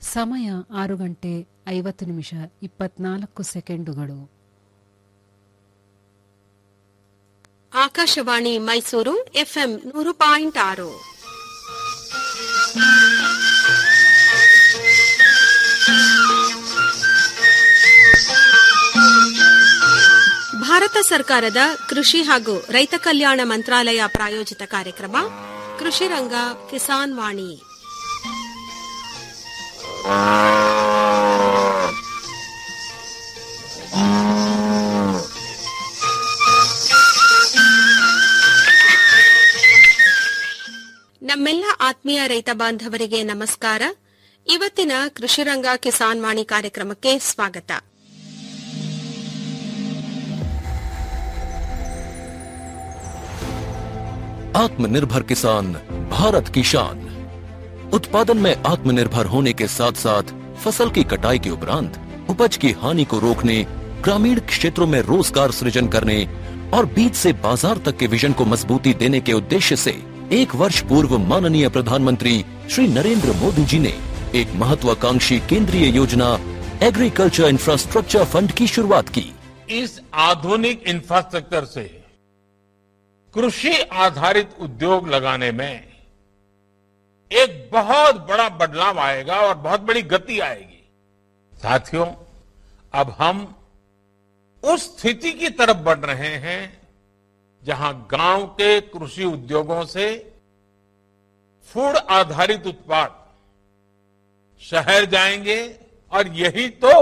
ಸಮಯ ಆರು ಗಂಟೆ ಐವತ್ತು ನಿಮಿಷ ಇಪ್ಪತ್ನಾಲ್ಕು ಸೆಕೆಂಡುಗಳು ಆಕಾಶವಾಣಿ ಮೈಸೂರು ಎಫ್ಎಂ ನೂರು ಪಾಯಿಂಟ್ ಆರು ಭಾರತ ಸರ್ಕಾರದ ಕೃಷಿ ಹಾಗೂ ರೈತ ಕಲ್ಯಾಣ ಮಂತ್ರಾಲಯ ಪ್ರಾಯೋಜಿತ ಕಾರ್ಯಕ್ರಮ ಕೃಷಿ ರಂಗ ಕಿಸಾನ್ ವಾಣಿ ನಮ್ಮೆಲ್ಲ ಆತ್ಮೀಯ ರೈತ ಬಾಂಧವರಿಗೆ ನಮಸ್ಕಾರ ಇವತ್ತಿನ ಕೃಷಿರಂಗ ಕಿಸಾನ್ ವಾಣಿ ಕಾರ್ಯಕ್ರಮಕ್ಕೆ ಸ್ವಾಗತ आत्मनिर्भर किसान भारत की शान उत्पादन में आत्मनिर्भर होने के साथ साथ फसल की कटाई के उपरांत उपज की हानि को रोकने ग्रामीण क्षेत्रों में रोजगार सृजन करने और बीज से बाजार तक के विजन को मजबूती देने के उद्देश्य से एक वर्ष पूर्व माननीय प्रधानमंत्री श्री नरेंद्र मोदी जी ने एक महत्वाकांक्षी केंद्रीय योजना एग्रीकल्चर इंफ्रास्ट्रक्चर फंड की शुरुआत की इस आधुनिक इंफ्रास्ट्रक्चर से कृषि आधारित उद्योग लगाने में एक बहुत बड़ा बदलाव आएगा और बहुत बड़ी गति आएगी साथियों अब हम उस स्थिति की तरफ बढ़ रहे हैं जहां गांव के कृषि उद्योगों से फूड आधारित उत्पाद शहर जाएंगे और यही तो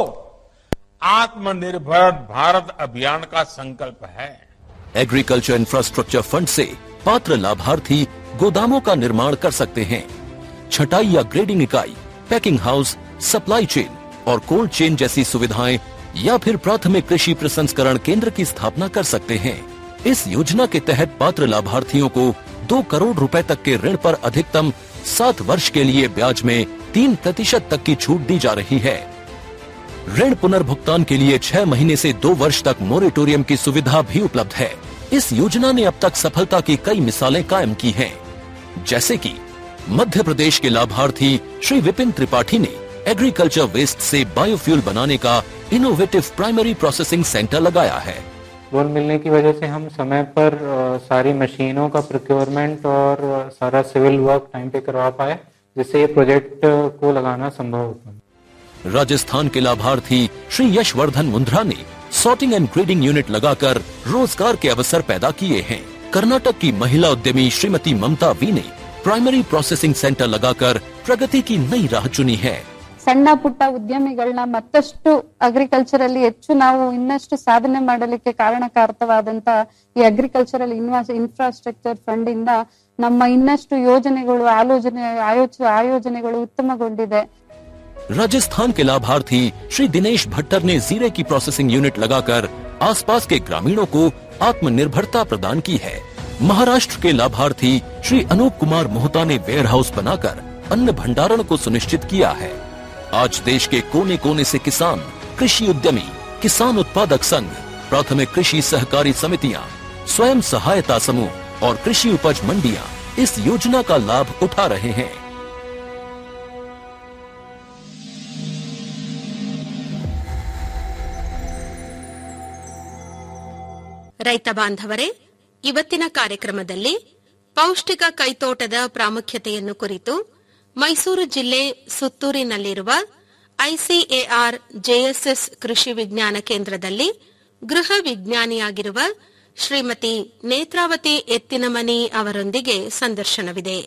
आत्मनिर्भर भारत अभियान का संकल्प है एग्रीकल्चर इंफ्रास्ट्रक्चर फंड से पात्र लाभार्थी गोदामों का निर्माण कर सकते हैं छटाई या ग्रेडिंग इकाई पैकिंग हाउस सप्लाई चेन और कोल्ड चेन जैसी सुविधाएं या फिर प्राथमिक कृषि प्रसंस्करण केंद्र की स्थापना कर सकते हैं इस योजना के तहत पात्र लाभार्थियों को दो करोड़ रुपए तक के ऋण पर अधिकतम सात वर्ष के लिए ब्याज में तीन प्रतिशत तक की छूट दी जा रही है ऋण पुनर्भुगतान के लिए छह महीने से दो वर्ष तक मोरेटोरियम की सुविधा भी उपलब्ध है इस योजना ने अब तक सफलता की कई मिसालें कायम की हैं, जैसे कि मध्य प्रदेश के लाभार्थी श्री विपिन त्रिपाठी ने एग्रीकल्चर वेस्ट से बायोफ्यूल बनाने का इनोवेटिव प्राइमरी प्रोसेसिंग सेंटर लगाया है लोन मिलने की वजह से हम समय पर अ, सारी मशीनों का प्रोक्योरमेंट और अ, सारा सिविल वर्क टाइम पे करवा पाए जिससे ये प्रोजेक्ट अ, को लगाना संभव हो पाया राजस्थान के लाभार्थी श्री यशवर्धन मुंद्रा ने सॉर्टिंग एंड ग्रेडिंग यूनिट लगाकर रोजगार के अवसर पैदा किए हैं कर्नाटक की महिला उद्यमी श्रीमती ममता वी ने प्राइमरी प्रोसेसिंग सेंटर लगाकर प्रगति की नई राह चुनी है ಸಣ್ಣ ಪುಟ್ಟ ಉದ್ಯಮಿಗಳನ್ನ ಮತ್ತಷ್ಟು ಅಗ್ರಿಕಲ್ಚರ್ ಅಲ್ಲಿ ಹೆಚ್ಚು ನಾವು ಇನ್ನಷ್ಟು ಸಾಧನೆ ಮಾಡಲಿಕ್ಕೆ ಕಾರಣಕಾರಕವಾದಂತ ಈ ಅಗ್ರಿಕಲ್ಚರಲ್ ಇನ್ವಾಸ್ ಇನ್ಫ್ರಾಸ್ಟ್ರಕ್ಚರ್ ಫಂಡ್ ಇಂದ ನಮ್ಮ ಇನ್ನಷ್ಟು ಯೋಜನೆಗಳು ಆಲೋಚನೆ ಆಯೋಚ ಆಯೋಜನೆಗಳು ಉತ್ತಮಗೊಂಡಿದೆ राजस्थान के लाभार्थी श्री दिनेश भट्टर ने जीरे की प्रोसेसिंग यूनिट लगाकर आसपास के ग्रामीणों को आत्मनिर्भरता प्रदान की है महाराष्ट्र के लाभार्थी श्री अनूप कुमार मोहता ने वेयर हाउस बनाकर अन्न भंडारण को सुनिश्चित किया है आज देश के कोने कोने से किसान कृषि उद्यमी किसान उत्पादक संघ प्राथमिक कृषि सहकारी समितियां स्वयं सहायता समूह और कृषि उपज मंडियां इस योजना का लाभ उठा रहे हैं ರೈತ ಬಾಂಧವರೇ ಇವತ್ತಿನ ಕಾರ್ಯಕ್ರಮದಲ್ಲಿ ಪೌಷ್ಟಿಕ ಕೈತೋಟದ ಪ್ರಾಮುಖ್ಯತೆಯನ್ನು ಕುರಿತು ಮೈಸೂರು ಜಿಲ್ಲೆ ಸುತ್ತೂರಿನಲ್ಲಿರುವ ಐಸಿಎಆರ್ ಜೆಎಸ್ಎಸ್ ಕೃಷಿ ವಿಜ್ಞಾನ ಕೇಂದ್ರದಲ್ಲಿ ಗೃಹ ವಿಜ್ಞಾನಿಯಾಗಿರುವ ಶ್ರೀಮತಿ ನೇತ್ರಾವತಿ ಎತ್ತಿನಮನಿ ಅವರೊಂದಿಗೆ ಸಂದರ್ಶನವಿದೆ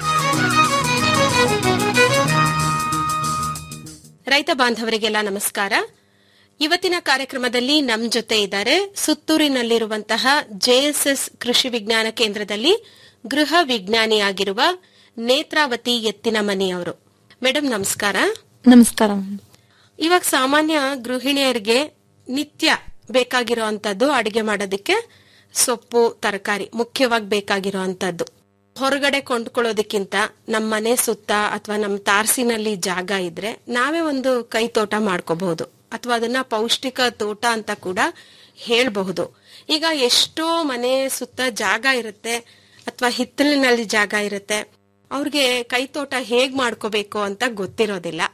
ರೈತ ಬಾಂಧವರಿಗೆಲ್ಲ ನಮಸ್ಕಾರ ಇವತ್ತಿನ ಕಾರ್ಯಕ್ರಮದಲ್ಲಿ ನಮ್ ಜೊತೆ ಇದ್ದಾರೆ ಸುತ್ತೂರಿನಲ್ಲಿರುವಂತಹ ಜೆಎಸ್ಎಸ್ ಕೃಷಿ ವಿಜ್ಞಾನ ಕೇಂದ್ರದಲ್ಲಿ ಗೃಹ ವಿಜ್ಞಾನಿಯಾಗಿರುವ ನೇತ್ರಾವತಿ ಎತ್ತಿನಮನಿ ಅವರು ಮೇಡಮ್ ನಮಸ್ಕಾರ ನಮಸ್ಕಾರ ಮೇಡಮ್ ಇವಾಗ ಸಾಮಾನ್ಯ ಗೃಹಿಣಿಯರಿಗೆ ನಿತ್ಯ ಬೇಕಾಗಿರೋ ಅಂತದ್ದು ಅಡಿಗೆ ಮಾಡೋದಕ್ಕೆ ಸೊಪ್ಪು ತರಕಾರಿ ಮುಖ್ಯವಾಗಿ ಬೇಕಾಗಿರೋ ಅಂತದ್ದು ಹೊರಗಡೆ ಕೊಂಡ್ಕೊಳ್ಳೋದಕ್ಕಿಂತ ನಮ್ಮ ಮನೆ ಸುತ್ತ ಅಥವಾ ನಮ್ಮ ತಾರಸಿನಲ್ಲಿ ಜಾಗ ಇದ್ರೆ ನಾವೇ ಒಂದು ಕೈ ತೋಟ ಮಾಡ್ಕೋಬಹುದು ಅಥವಾ ಅದನ್ನ ಪೌಷ್ಟಿಕ ತೋಟ ಅಂತ ಕೂಡ ಹೇಳ್ಬಹುದು ಈಗ ಎಷ್ಟೋ ಮನೆ ಸುತ್ತ ಜಾಗ ಇರುತ್ತೆ ಅಥವಾ ಹಿತ್ತಲಿನಲ್ಲಿ ಜಾಗ ಇರುತ್ತೆ ಅವ್ರಿಗೆ ಕೈ ತೋಟ ಹೇಗ್ ಮಾಡ್ಕೋಬೇಕು ಅಂತ ಗೊತ್ತಿರೋದಿಲ್ಲ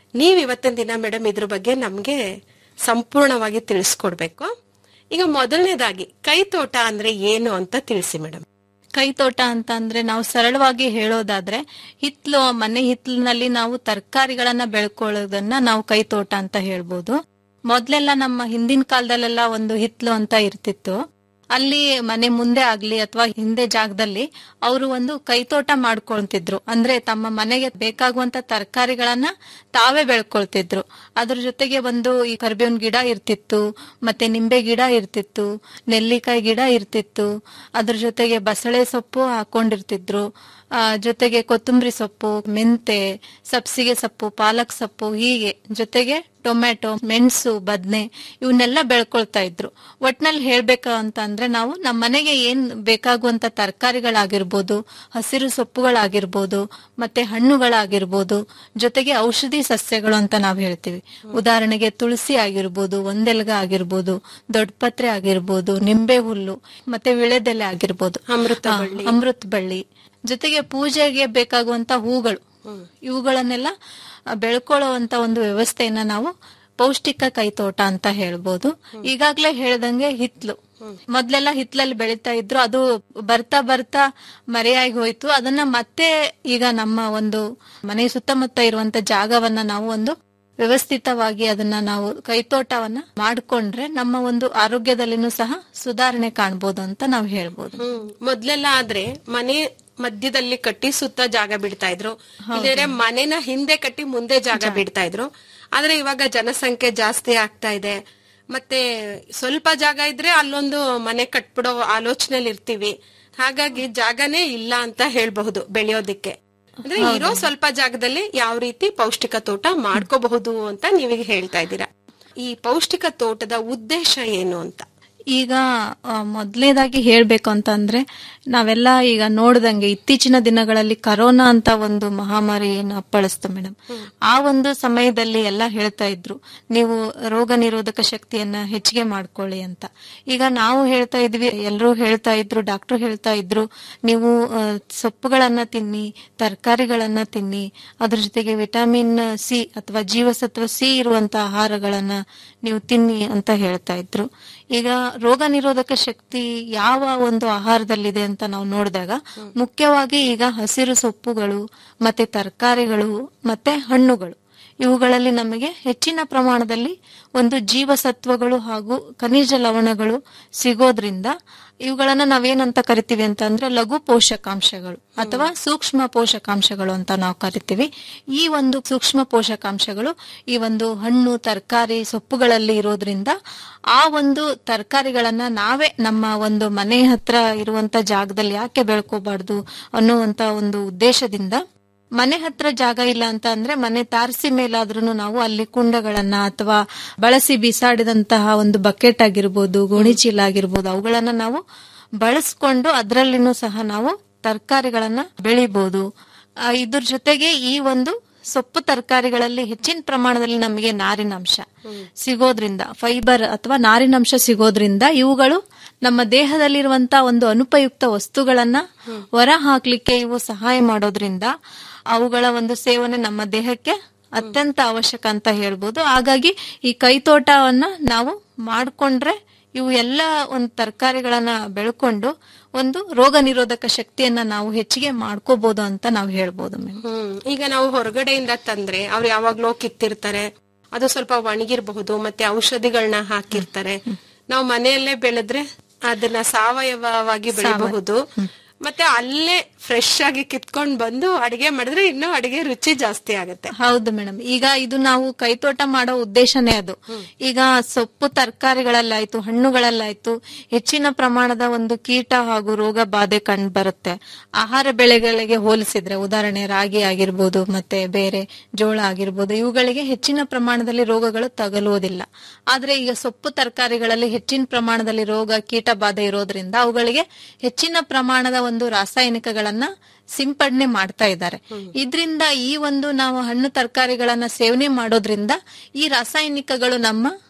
ನೀವ್ ಇವತ್ತಿನ ದಿನ ಮೇಡಮ್ ಇದ್ರ ಬಗ್ಗೆ ನಮ್ಗೆ ಸಂಪೂರ್ಣವಾಗಿ ತಿಳಿಸ್ಕೊಡ್ಬೇಕು ಈಗ ಮೊದಲನೇದಾಗಿ ಕೈತೋಟ ಅಂದ್ರೆ ಏನು ಅಂತ ತಿಳಿಸಿ ಮೇಡಮ್ ಕೈತೋಟ ಅಂತ ಅಂದ್ರೆ ನಾವು ಸರಳವಾಗಿ ಹೇಳೋದಾದ್ರೆ ಹಿತ್ಲು ಮನೆ ಹಿತ್ಲಿನಲ್ಲಿ ನಾವು ತರಕಾರಿಗಳನ್ನ ಬೆಳ್ಕೊಳ್ಳೋದನ್ನ ನಾವು ಕೈತೋಟ ಅಂತ ಹೇಳ್ಬೋದು ಮೊದ್ಲೆಲ್ಲ ನಮ್ಮ ಹಿಂದಿನ ಕಾಲದಲ್ಲೆಲ್ಲ ಒಂದು ಹಿತ್ಲು ಅಂತ ಇರ್ತಿತ್ತು ಅಲ್ಲಿ ಮನೆ ಮುಂದೆ ಆಗ್ಲಿ ಅಥವಾ ಹಿಂದೆ ಜಾಗದಲ್ಲಿ ಅವರು ಒಂದು ಕೈತೋಟ ಮಾಡ್ಕೊಳ್ತಿದ್ರು ಅಂದ್ರೆ ತಮ್ಮ ಮನೆಗೆ ಬೇಕಾಗುವಂತ ತರಕಾರಿಗಳನ್ನ ತಾವೇ ಬೆಳ್ಕೊಳ್ತಿದ್ರು ಅದ್ರ ಜೊತೆಗೆ ಒಂದು ಈ ಕರಿಬೇವಿನ ಗಿಡ ಇರ್ತಿತ್ತು ಮತ್ತೆ ನಿಂಬೆ ಗಿಡ ಇರ್ತಿತ್ತು ನೆಲ್ಲಿಕಾಯಿ ಗಿಡ ಇರ್ತಿತ್ತು ಅದ್ರ ಜೊತೆಗೆ ಬಸಳೆ ಸೊಪ್ಪು ಹಾಕೊಂಡಿರ್ತಿದ್ರು ಆ, ಜೊತೆಗೆ ಕೊತ್ತಂಬರಿ ಸೊಪ್ಪು ಮೆಂತೆ ಸಬ್ಸಿಗೆ ಸೊಪ್ಪು ಪಾಲಕ್ ಸೊಪ್ಪು ಹೀಗೆ ಜೊತೆಗೆ ಟೊಮೆಟೊ ಮೆಣಸು ಬದ್ನೆ ಇವನ್ನೆಲ್ಲ ಬೆಳ್ಕೊಳ್ತಾ ಇದ್ರು ಒಟ್ನಲ್ಲಿ ಹೇಳ್ಬೇಕು ಅಂತ ಅಂದ್ರೆ ನಾವು ನಮ್ಮ ಮನೆಗೆ ಏನ್ ಬೇಕಾಗುವಂತ ತರಕಾರಿಗಳಾಗಿರ್ಬೋದು ಹಸಿರು ಸೊಪ್ಪುಗಳಾಗಿರ್ಬೋದು ಮತ್ತೆ ಹಣ್ಣುಗಳಾಗಿರ್ಬೋದು ಜೊತೆಗೆ ಔಷಧಿ ಸಸ್ಯಗಳು ಅಂತ ನಾವು ಹೇಳ್ತೀವಿ ಉದಾಹರಣೆಗೆ ತುಳಸಿ ಆಗಿರ್ಬೋದು ಒಂದೆಲ್ಗ ಆಗಿರ್ಬೋದು ದೊಡ್ಡಪತ್ರೆ ಆಗಿರ್ಬೋದು ನಿಂಬೆ ಹುಲ್ಲು ಮತ್ತೆ ವಿಳೆದೆಲೆ ಆಗಿರ್ಬೋದು ಅಮೃತ ಆ, ಅಮೃತ ಬಳ್ಳಿ ಜೊತೆಗೆ ಪೂಜೆಗೆ ಬೇಕಾಗುವಂತ ಹೂಗಳು ಇವುಗಳನ್ನೆಲ್ಲ ಆ, ಬೆಳ್ಕೊಳ್ಳುವಂತ ಒಂದು ವ್ಯವಸ್ಥೆಯನ್ನ ನಾವು ಪೌಷ್ಟಿಕ ಕೈತೋಟ ಅಂತ ಹೇಳ್ಬೋದು ಈಗಾಗ್ಲೇ ಹೇಳ್ದಂಗೆ ಹಿತ್ಲು ಮೊದ್ಲೆಲ್ಲ ಹಿತ್ಲಲ್ಲಿ ಬೆಳೀತಾ ಇದ್ರು ಅದು ಬರ್ತಾ ಬರ್ತಾ ಮರೆಯಾಗಿ ಹೋಯ್ತು ಅದನ್ನ ಮತ್ತೆ ಈಗ ನಮ್ಮ ಒಂದು ಮನೆ ಸುತ್ತಮುತ್ತ ಇರುವಂತ ಜಾಗವನ್ನ ನಾವು ಒಂದು ವ್ಯವಸ್ಥಿತವಾಗಿ ಅದನ್ನ ನಾವು ಕೈತೋಟವನ್ನ ಮಾಡ್ಕೊಂಡ್ರೆ ನಮ್ಮ ಒಂದು ಆರೋಗ್ಯದಲ್ಲಿನೂ ಸಹ ಸುಧಾರಣೆ ಕಾಣ್ಬೋದು ಅಂತ ನಾವು ಹೇಳ್ಬೋದು ಹ್ಮ್ ಮೊದ್ಲೆಲ್ಲ ಆದ್ರೆ ಮನೆ ಮಧ್ಯದಲ್ಲಿ ಕಟ್ಟಿ ಸುತ್ತ ಜಾಗ ಬಿಡ್ತಾ ಇದ್ರು ಇಲ್ಲದ್ರೆ ಮನೆನ ಹಿಂದೆ ಕಟ್ಟಿ ಮುಂದೆ ಜಾಗ ಬಿಡ್ತಾ ಇದ್ರು ಆದ್ರೆ ಇವಾಗ ಜನಸಂಖ್ಯೆ ಜಾಸ್ತಿ ಆಗ್ತಾ ಇದೆ ಮತ್ತೆ ಸ್ವಲ್ಪ ಜಾಗ ಇದ್ರೆ ಅಲ್ಲೊಂದು ಮನೆ ಕಟ್ಬಿಡೋ ಆಲೋಚನೆಯಲ್ಲಿ ಇರ್ತೀವಿ ಹಾಗಾಗಿ ಜಾಗನೇ ಇಲ್ಲ ಅಂತ ಹೇಳ್ಬಹುದು ಬೆಳೆಯೋದಿಕ್ಕೆ ಅಂದ್ರೆ ಇರೋ ಸ್ವಲ್ಪ ಜಾಗದಲ್ಲಿ ಯಾವ ರೀತಿ ಪೌಷ್ಟಿಕ ತೋಟ ಮಾಡ್ಕೋಬಹುದು ಅಂತ ನೀವೀಗ ಹೇಳ್ತಾ ಇದ್ದೀರಾ ಈ ಪೌಷ್ಟಿಕ ತೋಟದ ಉದ್ದೇಶ ಏನು ಅಂತ ಈಗ ಆ, ಮೊದ್ಲನೇದಾಗಿ ಹೇಳ್ಬೇಕು ಅಂತ ಅಂದ್ರೆ ನಾವೆಲ್ಲ ಈಗ ನೋಡ್ದಂಗೆ ಇತ್ತೀಚಿನ ದಿನಗಳಲ್ಲಿ ಕರೋನಾ ಅಂತ ಒಂದು ಮಹಾಮಾರಿ ಏನು ಅಪ್ಪಳಿಸ್ತು ಮೇಡಮ್ ಆ ಒಂದು ಸಮಯದಲ್ಲಿ ಎಲ್ಲ ಹೇಳ್ತಾ ಇದ್ರು ನೀವು ರೋಗ ನಿರೋಧಕ ಶಕ್ತಿಯನ್ನ ಹೆಚ್ಚಿಗೆ ಮಾಡ್ಕೊಳ್ಳಿ ಅಂತ ಈಗ ನಾವು ಹೇಳ್ತಾ ಇದ್ವಿ ಎಲ್ಲರೂ ಹೇಳ್ತಾ ಇದ್ರು ಡಾಕ್ಟರ್ ಹೇಳ್ತಾ ಇದ್ರು ನೀವು ಆ, ಸೊಪ್ಪುಗಳನ್ನ ತಿನ್ನಿ ತರಕಾರಿಗಳನ್ನ ತಿನ್ನಿ ಅದ್ರ ಜೊತೆಗೆ ವಿಟಮಿನ್ ಸಿ ಅಥವಾ ಜೀವಸತ್ವ ಸಿ ಇರುವಂತ ಆಹಾರಗಳನ್ನ ನೀವು ತಿನ್ನಿ ಅಂತ ಹೇಳ್ತಾ ಇದ್ರು ಈಗ ರೋಗ ನಿರೋಧಕ ಶಕ್ತಿ ಯಾವ ಒಂದು ಆಹಾರದಲ್ಲಿದೆ ಅಂತ ನಾವು ನೋಡಿದಾಗ ಮುಖ್ಯವಾಗಿ ಈಗ ಹಸಿರು ಸೊಪ್ಪುಗಳು ಮತ್ತೆ ತರಕಾರಿಗಳು ಮತ್ತೆ ಹಣ್ಣುಗಳು ಇವುಗಳಲ್ಲಿ ನಮಗೆ ಹೆಚ್ಚಿನ ಪ್ರಮಾಣದಲ್ಲಿ ಒಂದು ಜೀವಸತ್ವಗಳು ಹಾಗೂ ಖನಿಜ ಲವಣಗಳು ಸಿಗೋದ್ರಿಂದ ಇವುಗಳನ್ನ ನಾವೇನಂತ ಕರಿತೀವಿ ಅಂತ ಅಂದ್ರೆ ಲಘು ಪೋಷಕಾಂಶಗಳು ಅಥವಾ ಸೂಕ್ಷ್ಮ ಪೋಷಕಾಂಶಗಳು ಅಂತ ನಾವು ಕರಿತೀವಿ ಈ ಒಂದು ಸೂಕ್ಷ್ಮ ಪೋಷಕಾಂಶಗಳು ಈ ಒಂದು ಹಣ್ಣು ತರಕಾರಿ ಸೊಪ್ಪುಗಳಲ್ಲಿ ಇರೋದ್ರಿಂದ ಆ ಒಂದು ತರಕಾರಿಗಳನ್ನ ನಾವೇ ನಮ್ಮ ಒಂದು ಮನೆ ಹತ್ರ ಇರುವಂತ ಜಾಗದಲ್ಲಿ ಯಾಕೆ ಬೆಳ್ಕೋಬಾರ್ದು ಅನ್ನುವಂತ ಒಂದು ಉದ್ದೇಶದಿಂದ ಮನೆ ಹತ್ರ ಜಾಗ ಇಲ್ಲ ಅಂತ ಅಂದ್ರೆ ಮನೆ ತಾರಸಿ ಮೇಲಾದ್ರೂ ನಾವು ಅಲ್ಲಿ ಕುಂಡಗಳನ್ನ ಅಥವಾ ಬಳಸಿ ಬಿಸಾಡಿದಂತಹ ಒಂದು ಬಕೆಟ್ ಆಗಿರ್ಬೋದು ಗೋಣಿಚೀಲ ಆಗಿರ್ಬೋದು ಅವುಗಳನ್ನ ನಾವು ಬಳಸ್ಕೊಂಡು ಅದರಲ್ಲಿನೂ ಸಹ ನಾವು ತರಕಾರಿಗಳನ್ನ ಬೆಳಿಬಹುದು ಆ, ಇದ್ರ ಜೊತೆಗೆ ಈ ಒಂದು ಸೊಪ್ಪು ತರಕಾರಿಗಳಲ್ಲಿ ಹೆಚ್ಚಿನ ಪ್ರಮಾಣದಲ್ಲಿ ನಮಗೆ ನಾರಿನಾಂಶ ಸಿಗೋದ್ರಿಂದ ಫೈಬರ್ ಅಥವಾ ನಾರಿನಾಂಶ ಸಿಗೋದ್ರಿಂದ ಇವುಗಳು ನಮ್ಮ ದೇಹದಲ್ಲಿರುವಂತ ಒಂದು ಅನುಪಯುಕ್ತ ವಸ್ತುಗಳನ್ನ ಹೊರ ಹಾಕ್ಲಿಕ್ಕೆ ಇವು ಸಹಾಯ ಮಾಡೋದ್ರಿಂದ ಅವುಗಳ ಒಂದು ಸೇವನೆ ನಮ್ಮ ದೇಹಕ್ಕೆ ಅತ್ಯಂತ ಅವಶ್ಯಕ ಅಂತ ಹೇಳ್ಬೋದು ಹಾಗಾಗಿ ಈ ಕೈತೋಟವನ್ನ ನಾವು ಮಾಡ್ಕೊಂಡ್ರೆ ಇವು ಎಲ್ಲ ಒಂದು ತರಕಾರಿಗಳನ್ನ ಬೆಳ್ಕೊಂಡು ಒಂದು ರೋಗ ನಿರೋಧಕ ಶಕ್ತಿಯನ್ನ ನಾವು ಹೆಚ್ಚಿಗೆ ಮಾಡ್ಕೋಬಹುದು ಅಂತ ನಾವು ಹೇಳ್ಬೋದು ಮೇಡಮ್ ಹ್ಮ್ ಈಗ ನಾವು ಹೊರಗಡೆಯಿಂದ ತಂದ್ರೆ ಅವ್ರು ಯಾವಾಗ್ಲೋ ಕಿತ್ತಿರ್ತಾರೆ ಅದು ಸ್ವಲ್ಪ ಒಣಗಿರ್ಬಹುದು ಮತ್ತೆ ಔಷಧಿಗಳನ್ನ ಹಾಕಿರ್ತಾರೆ ನಾವು ಮನೆಯಲ್ಲೇ ಬೆಳೆದ್ರೆ ಅದನ್ನ ಸಾವಯವವಾಗಿ ಬೆಳೆಯಬಹುದು ಮತ್ತೆ ಅಲ್ಲೇ ಫ್ರೆಶ್ ಆಗಿ ಕಿತ್ಕೊಂಡ್ ಬಂದು ಅಡಿಗೆ ಮಾಡಿದ್ರೆ ಇನ್ನೂ ಅಡಿಗೆ ರುಚಿ ಜಾಸ್ತಿ ಆಗುತ್ತೆ ಹೌದು ಮೇಡಮ್ ಈಗ ಇದು ನಾವು ಕೈತೋಟ ಮಾಡೋ ಉದ್ದೇಶನೇ ಅದು ಈಗ ಸೊಪ್ಪು ತರಕಾರಿಗಳಲ್ಲಾಯ್ತು ಹಣ್ಣುಗಳಲ್ಲಾಯ್ತು ಹೆಚ್ಚಿನ ಪ್ರಮಾಣದ ಒಂದು ಕೀಟ ಹಾಗೂ ರೋಗ ಬಾಧೆ ಕಂಡು ಬರುತ್ತೆ ಆಹಾರ ಬೆಳೆಗಳಿಗೆ ಹೋಲಿಸಿದ್ರೆ ಉದಾಹರಣೆ ರಾಗಿ ಆಗಿರ್ಬೋದು ಮತ್ತೆ ಬೇರೆ ಜೋಳ ಆಗಿರ್ಬೋದು ಇವುಗಳಿಗೆ ಹೆಚ್ಚಿನ ಪ್ರಮಾಣದಲ್ಲಿ ರೋಗಗಳು ತಗಲುವುದಿಲ್ಲ ಆದ್ರೆ ಈಗ ಸೊಪ್ಪು ತರಕಾರಿಗಳಲ್ಲಿ ಹೆಚ್ಚಿನ ಪ್ರಮಾಣದಲ್ಲಿ ರೋಗ ಕೀಟ ಬಾಧೆ ಇರೋದ್ರಿಂದ ಅವುಗಳಿಗೆ ಹೆಚ್ಚಿನ ಪ್ರಮಾಣದ ಒಂದು ರಾಸಾಯನಿಕಗಳನ್ನ ಸಿಂಪಡಣೆ ಮಾಡ್ತಾ ಇದ್ದಾರೆ ಇದರಿಂದ ಈ ಒಂದು ನಾವು ಹಣ್ಣು ತರಕಾರಿಗಳನ್ನ ಸೇವನೆ ಮಾಡೋದ್ರಿಂದ ಈ ರಾಸಾಯನಿಕಗಳು ನಮ್ಮ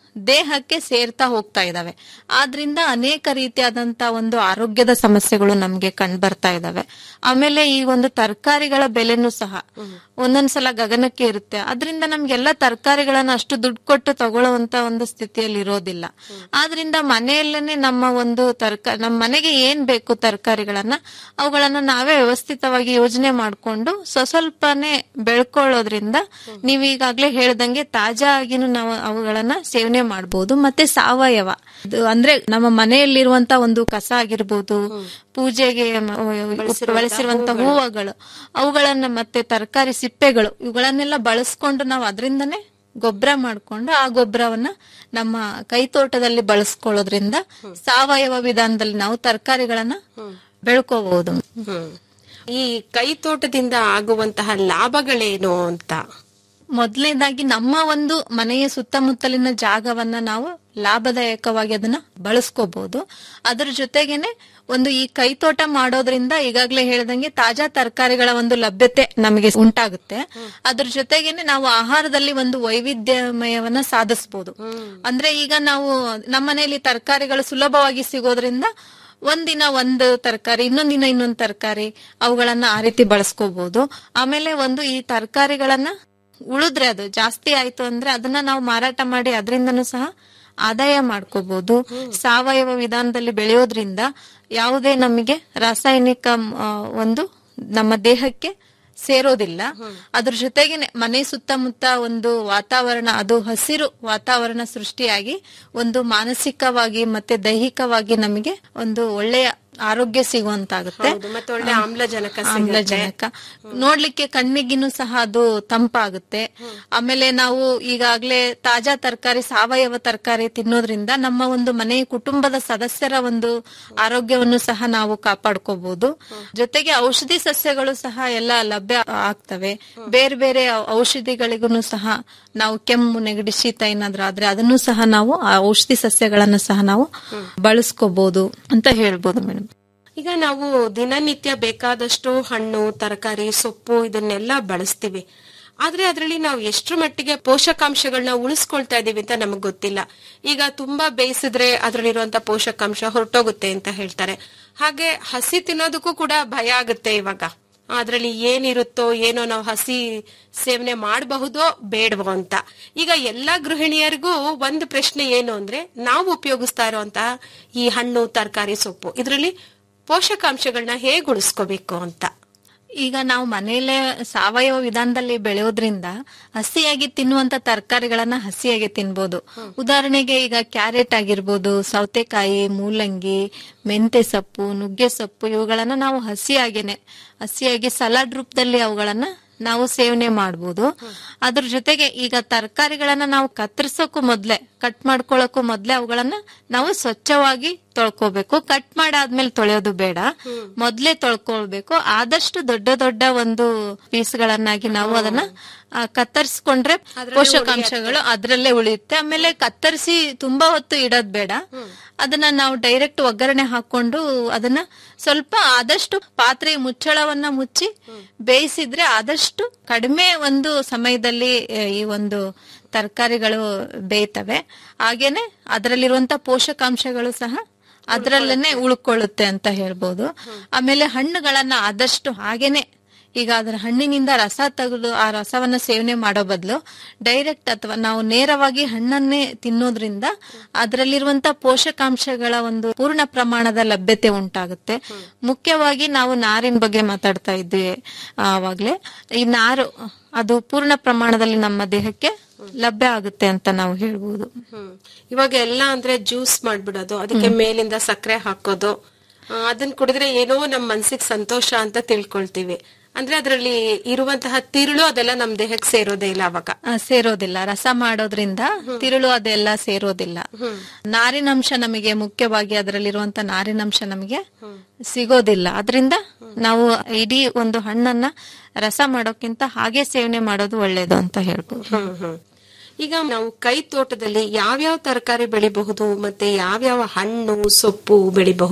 ದೇಹಕ್ಕೆ ಸೇರ್ತಾ ಹೋಗ್ತಾ ಇದಾವೆ ಆದ್ರಿಂದ ಅನೇಕ ರೀತಿಯಾದಂತ ಒಂದು ಆರೋಗ್ಯದ ಸಮಸ್ಯೆಗಳು ನಮ್ಗೆ ಕಂಡು ಬರ್ತಾ ಇದಾವೆ ಆಮೇಲೆ ಈ ಒಂದು ತರಕಾರಿಗಳ ಬೆಲೆನೂ ಸಹ ಒಂದೊಂದ್ಸಲ ಗಗನಕ್ಕೆ ಇರುತ್ತೆ ಅದರಿಂದ ನಮ್ಗೆಲ್ಲ ತರಕಾರಿಗಳನ್ನ ಅಷ್ಟು ದುಡ್ಡು ಕೊಟ್ಟು ತಗೊಳ್ಳುವಂತ ಒಂದು ಸ್ಥಿತಿಯಲ್ಲಿ ಇರೋದಿಲ್ಲ ಆದ್ರಿಂದ ಮನೆಯಲ್ಲೇನೆ ನಮ್ಮ ಒಂದು ತರಕಾರಿ ನಮ್ಮ ಮನೆಗೆ ಏನ್ ಬೇಕು ತರಕಾರಿಗಳನ್ನ ಅವುಗಳನ್ನ ನಾವೇ ವ್ಯವಸ್ಥಿತವಾಗಿ ಯೋಜನೆ ಮಾಡ್ಕೊಂಡು ಸ್ವಸ್ವಲ್ಪನೇ ಬೆಳ್ಕೊಳ್ಳೋದ್ರಿಂದ ನೀವು ಈಗಾಗ್ಲೇ ಹೇಳ್ದಂಗೆ ತಾಜಾ ಆಗಿನೂ ನಾವು ಅವುಗಳನ್ನ ಸೇವನೆ ಮಾಡಬಹುದು ಮತ್ತೆ ಸಾವಯವ ಇದು ಅಂದ್ರೆ ನಮ್ಮ ಮನೆಯಲ್ಲಿರುವಂತ ಒಂದು ಕಸ ಆಗಿರ್ಬೋದು ಪೂಜೆಗೆ ಮ- ಬಳಸಿರುವಂತ ಹೂವುಗಳು ಅವುಗಳನ್ನ ಮತ್ತೆ ತರಕಾರಿ ಸಿಪ್ಪೆಗಳು ಇವುಗಳನ್ನೆಲ್ಲ ಬಳಸ್ಕೊಂಡು ನಾವು ಅದರಿಂದನೇ ಗೊಬ್ಬರ ಮಾಡ್ಕೊಂಡು ಆ ಗೊಬ್ಬರವನ್ನ ನಮ್ಮ ಕೈ ತೋಟದಲ್ಲಿ ಬಳಸ್ಕೊಳ್ಳೋದ್ರಿಂದ ಸಾವಯವ ವಿಧಾನದಲ್ಲಿ ನಾವು ತರಕಾರಿಗಳನ್ನ ಬೆಳ್ಕೋಬಹುದು ಹ್ಮ್ ಈ ಕೈ ತೋಟದಿಂದ ಆಗುವಂತಹ ಲಾಭಗಳೇನು ಅಂತ ಮೊದಲನೇದಾಗಿ ನಮ್ಮ ಒಂದು ಮನೆಯ ಸುತ್ತಮುತ್ತಲಿನ ಜಾಗವನ್ನ ನಾವು ಲಾಭದಾಯಕವಾಗಿ ಅದನ್ನ ಬಳಸ್ಕೋಬಹುದು ಅದ್ರ ಜೊತೆಗೇನೆ ಒಂದು ಈ ಕೈತೋಟ ಮಾಡೋದ್ರಿಂದ ಈಗಾಗಲೇ ಹೇಳ್ದಂಗೆ ತಾಜಾ ತರಕಾರಿಗಳ ಒಂದು ಲಭ್ಯತೆ ನಮಗೆ ಉಂಟಾಗುತ್ತೆ ಅದ್ರ ಜೊತೆಗೇನೆ ನಾವು ಆಹಾರದಲ್ಲಿ ಒಂದು ವೈವಿಧ್ಯಮಯವನ್ನ ಸಾಧಿಸಬಹುದು ಅಂದ್ರೆ ಈಗ ನಾವು ನಮ್ಮ ಮನೆಯಲ್ಲಿ ತರಕಾರಿಗಳು ಸುಲಭವಾಗಿ ಸಿಗೋದ್ರಿಂದ ಒಂದಿನ ಒಂದು ತರಕಾರಿ ಇನ್ನೊಂದ್ ದಿನ ಇನ್ನೊಂದ್ ತರಕಾರಿ ಅವುಗಳನ್ನ ಆ ರೀತಿ ಬಳಸ್ಕೋಬಹುದು ಆಮೇಲೆ ಒಂದು ಈ ತರಕಾರಿಗಳನ್ನ ಉಳಿದ್ರೆ ಅದು ಜಾಸ್ತಿ ಆಯ್ತು ಅಂದ್ರೆ ಅದನ್ನ ನಾವು ಮಾರಾಟ ಮಾಡಿ ಅದರಿಂದನೂ ಸಹ ಆದಾಯ ಮಾಡ್ಕೋಬಹುದು ಸಾವಯವ ವಿಧಾನದಲ್ಲಿ ಬೆಳೆಯೋದ್ರಿಂದ ಯಾವುದೇ ನಮಗೆ ರಾಸಾಯನಿಕ ಆ, ಒಂದು ನಮ್ಮ ದೇಹಕ್ಕೆ ಸೇರೋದಿಲ್ಲ ಅದ್ರ ಜೊತೆಗೆ ಮನೆ ಸುತ್ತಮುತ್ತ ಒಂದು ವಾತಾವರಣ ಅದು ಹಸಿರು ವಾತಾವರಣ ಸೃಷ್ಟಿಯಾಗಿ ಒಂದು ಮಾನಸಿಕವಾಗಿ ಮತ್ತೆ ದೈಹಿಕವಾಗಿ ನಮಗೆ ಒಂದು ಒಳ್ಳೆಯ ಆರೋಗ್ಯ ಸಿಗುವಂತಾಗುತ್ತೆ ಹೌದು, ಮತ್ತೆ ಒಳ್ಳೆ ಆಮ್ಲಜನಕ ಸಿಗುತ್ತೆ. ಆಮ್ಲಜನಕ ನೋಡ್ಲಿಕ್ಕೆ ಕಣ್ಣಿಗಿನೂ ಸಹ ಅದು ತಂಪಾಗುತ್ತೆ ಆಮೇಲೆ ನಾವು ಈಗಾಗ್ಲೇ ತಾಜಾ ತರಕಾರಿ ಸಾವಯವ ತರಕಾರಿ ತಿನ್ನೋದ್ರಿಂದ ನಮ್ಮ ಒಂದು ಮನೆ ಕುಟುಂಬದ ಸದಸ್ಯರ ಒಂದು ಆರೋಗ್ಯವನ್ನು ಸಹ ನಾವು ಕಾಪಾಡ್ಕೋಬಹುದು ಜೊತೆಗೆ ಔಷಧಿ ಸಸ್ಯಗಳು ಸಹ ಎಲ್ಲ ಲಭ್ಯ ಆಗ್ತವೆ ಬೇರೆ ಬೇರೆ ಔಷಧಿಗಳಿಗೂ ಸಹ ನಾವು ಕೆಮ್ಮು ನೆಗಡಿ ಶೀತ ಏನಾದ್ರೂ ಆದ್ರೆ ಅದನ್ನು ಸಹ ನಾವು ಆ ಔಷಧಿ ಸಸ್ಯಗಳನ್ನ ಸಹ ನಾವು ಬಳಸ್ಕೋಬಹುದು ಅಂತ ಹೇಳ್ಬೋದು ಮೇಡಮ್ ಈಗ ನಾವು ದಿನನಿತ್ಯ ಬೇಕಾದಷ್ಟು ಹಣ್ಣು ತರಕಾರಿ ಸೊಪ್ಪು ಇದನ್ನೆಲ್ಲ ಬಳಸ್ತೀವಿ ಆದ್ರೆ ಅದರಲ್ಲಿ ನಾವು ಎಷ್ಟು ಮಟ್ಟಿಗೆ ಪೋಷಕಾಂಶಗಳನ್ನ ಉಳಿಸ್ಕೊಳ್ತಾ ಇದೀವಿ ಅಂತ ನಮಗ್ ಗೊತ್ತಿಲ್ಲ ಈಗ ತುಂಬಾ ಬೇಯಿಸಿದ್ರೆ ಅದರಲ್ಲಿರುವಂತ ಪೋಷಕಾಂಶ ಹೊರಟೋಗುತ್ತೆ ಅಂತ ಹೇಳ್ತಾರೆ ಹಾಗೆ ಹಸಿ ತಿನ್ನೋದಕ್ಕೂ ಕೂಡ ಭಯ ಆಗುತ್ತೆ ಇವಾಗ ಅದ್ರಲ್ಲಿ ಏನಿರುತ್ತೋ ಏನೋ ನಾವು ಹಸಿ ಸೇವನೆ ಮಾಡಬಹುದೋ ಬೇಡವೋ ಅಂತ ಈಗ ಎಲ್ಲಾ ಗೃಹಿಣಿಯರಿಗೂ ಒಂದು ಪ್ರಶ್ನೆ ಏನು ಅಂದ್ರೆ ನಾವು ಉಪಯೋಗಿಸ್ತಾ ಇರುವಂತಹ ಈ ಹಣ್ಣು ತರಕಾರಿ ಸೊಪ್ಪು ಇದರಲ್ಲಿ ಪೋಷಕಾಂಶಗಳನ್ನ ಹೇಗೆ ಉಳಿಸ್ಕೋಬೇಕು ಅಂತ ಈಗ ನಾವು ಮನೆಯಲ್ಲೇ ಸಾವಯವ ವಿಧಾನದಲ್ಲಿ ಬೆಳೆಯೋದ್ರಿಂದ ಹಸಿಯಾಗಿ ತಿನ್ನುವಂತ ತರಕಾರಿಗಳನ್ನ ಹಸಿಯಾಗಿ ತಿನ್ಬೋದು ಉದಾಹರಣೆಗೆ ಈಗ ಕ್ಯಾರೆಟ್ ಆಗಿರ್ಬೋದು ಸೌತೆಕಾಯಿ ಮೂಲಂಗಿ ಮೆಂತೆ ಸೊಪ್ಪು ನುಗ್ಗೆ ಸೊಪ್ಪು ಇವುಗಳನ್ನ ನಾವು ಹಸಿಯಾಗೇನೆ ಹಸಿಯಾಗಿ ಸಲಾಡ್ ರೂಪದಲ್ಲಿ ಅವುಗಳನ್ನ ನಾವು ಸೇವನೆ ಮಾಡಬಹುದು ಅದ್ರ ಜೊತೆಗೆ ಈಗ ತರಕಾರಿಗಳನ್ನ ನಾವು ಕತ್ತರಿಸೋಕು ಮೊದ್ಲೆ ಕಟ್ ಮಾಡ್ಕೊಳ್ಳೋಕು ಮೊದ್ಲೆ ಅವುಗಳನ್ನ ನಾವು ಸ್ವಚ್ಛವಾಗಿ ತೊಳ್ಕೊಬೇಕು ಕಟ್ ಮಾಡಾದ್ಮೇಲೆ ತೊಳೆಯೋದು ಬೇಡ ಮೊದ್ಲೇ ತೊಳ್ಕೊಳ್ಬೇಕು ಆದಷ್ಟು ದೊಡ್ಡ ದೊಡ್ಡ ಒಂದು ಪೀಸ್ಗಳನ್ನಾಗಿ ನಾವು ಅದನ್ನ ಆ, ಕತ್ತರಿಸ್ಕೊಂಡ್ರೆ ಪೋಷಕಾಂಶಗಳು ಅದ್ರಲ್ಲೇ ಉಳಿಯುತ್ತೆ ಆಮೇಲೆ ಕತ್ತರಿಸಿ ತುಂಬಾ ಹೊತ್ತು ಇಡೋದ್ ಬೇಡ ಅದನ್ನ ನಾವು ಡೈರೆಕ್ಟ್ ಒಗ್ಗರಣೆ ಹಾಕೊಂಡು ಅದನ್ನ ಸ್ವಲ್ಪ ಆದಷ್ಟು ಪಾತ್ರೆ ಮುಚ್ಚಳವನ್ನ ಮುಚ್ಚಿ ಬೇಯಿಸಿದ್ರೆ ಆದಷ್ಟು ಕಡಿಮೆ ಒಂದು ಸಮಯದಲ್ಲಿ ಆ, ಈ ಒಂದು ತರಕಾರಿಗಳು ಬೇಯ್ತವೆ ಹಾಗೇನೆ ಅದರಲ್ಲಿರುವಂತ ಪೋಷಕಾಂಶಗಳು ಸಹ ಅದರಲ್ಲೇನೆ ಉಳ್ಕೊಳ್ಳುತ್ತೆ ಅಂತ ಹೇಳ್ಬೋದು ಆಮೇಲೆ ಹಣ್ಣುಗಳನ್ನ ಆದಷ್ಟು ಹಾಗೇನೆ ಈಗ ಅದರ ಹಣ್ಣಿನಿಂದ ರಸ ತೆಗೆದು ಆ ರಸವನ್ನ ಸೇವನೆ ಮಾಡೋ ಬದಲು ಡೈರೆಕ್ಟ್ ಅಥವಾ ನಾವು ನೇರವಾಗಿ ಹಣ್ಣನ್ನೇ ತಿನ್ನೋದ್ರಿಂದ ಅದರಲ್ಲಿರುವಂತ ಪೋಷಕಾಂಶಗಳ ಒಂದು ಪೂರ್ಣ ಪ್ರಮಾಣದ ಲಭ್ಯತೆ ಉಂಟಾಗುತ್ತೆ ಮುಖ್ಯವಾಗಿ ನಾವು ನಾರಿನ ಬಗ್ಗೆ ಮಾತಾಡ್ತಾ ಇದ್ವಿ ಆವಾಗ್ಲೇ ಈ ನಾರು ಅದು ಪೂರ್ಣ ಪ್ರಮಾಣದಲ್ಲಿ ನಮ್ಮ ದೇಹಕ್ಕೆ ಲಭ್ಯ ಆಗುತ್ತೆ ಅಂತ ನಾವು ಹೇಳ್ಬೋದು ಹ್ಮ್. ಇವಾಗ ಎಲ್ಲ ಅಂದ್ರೆ ಜ್ಯೂಸ್ ಮಾಡ್ಬಿಡೋದು ಅದಕ್ಕೆ ಮೇಲಿಂದ ಸಕ್ಕರೆ ಹಾಕೋದು ಆ, ಅದನ್ನ ಕುಡಿದ್ರೆ ಏನೋ ನಮ್ ಮನ್ಸಿಗೆ ಸಂತೋಷ ಅಂತ ತಿಳ್ಕೊಳ್ತೀವಿ ಅಂದ್ರೆ ಅದರಲ್ಲಿ ಇರುವಂತಹ ತಿರುಳು ಅದೆಲ್ಲ ನಮ್ ದೇಹಕ್ಕೆ ಸೇರೋದೇ ಇಲ್ಲ ಅವಾಗ ಆ, ಸೇರೋದಿಲ್ಲ ರಸ ಮಾಡೋದ್ರಿಂದ ತಿರುಳು ಅದೆಲ್ಲ ಸೇರೋದಿಲ್ಲ ನಾರಿನಂಶ ನಮಗೆ ಮುಖ್ಯವಾಗಿ ಅದರಲ್ಲಿರುವಂತ ನಾರಿನಂಶ ನಮಗೆ ಸಿಗೋದಿಲ್ಲ ಅದರಿಂದ ನಾವು ಇಡೀ ಒಂದು ಹಣ್ಣನ್ನ ರಸ ಮಾಡೋಕ್ಕಿಂತ ಹಾಗೆ ಸೇವನೆ ಮಾಡೋದು ಒಳ್ಳೇದು ಅಂತ ಹೇಳ್ಬೋದು ಹ್ಮ್ ಹ್ಮ್ ಈಗ ನಾವು ಕೈ ತೋಟದಲ್ಲಿ ಯಾವ್ಯಾವ ತರಕಾರಿ ಬೆಳಿಬಹುದು ಮತ್ತೆ ಯಾವ್ಯಾವ ಹಣ್ಣು ಸೊಪ್ಪು ಬೆಳಿಬಹುದು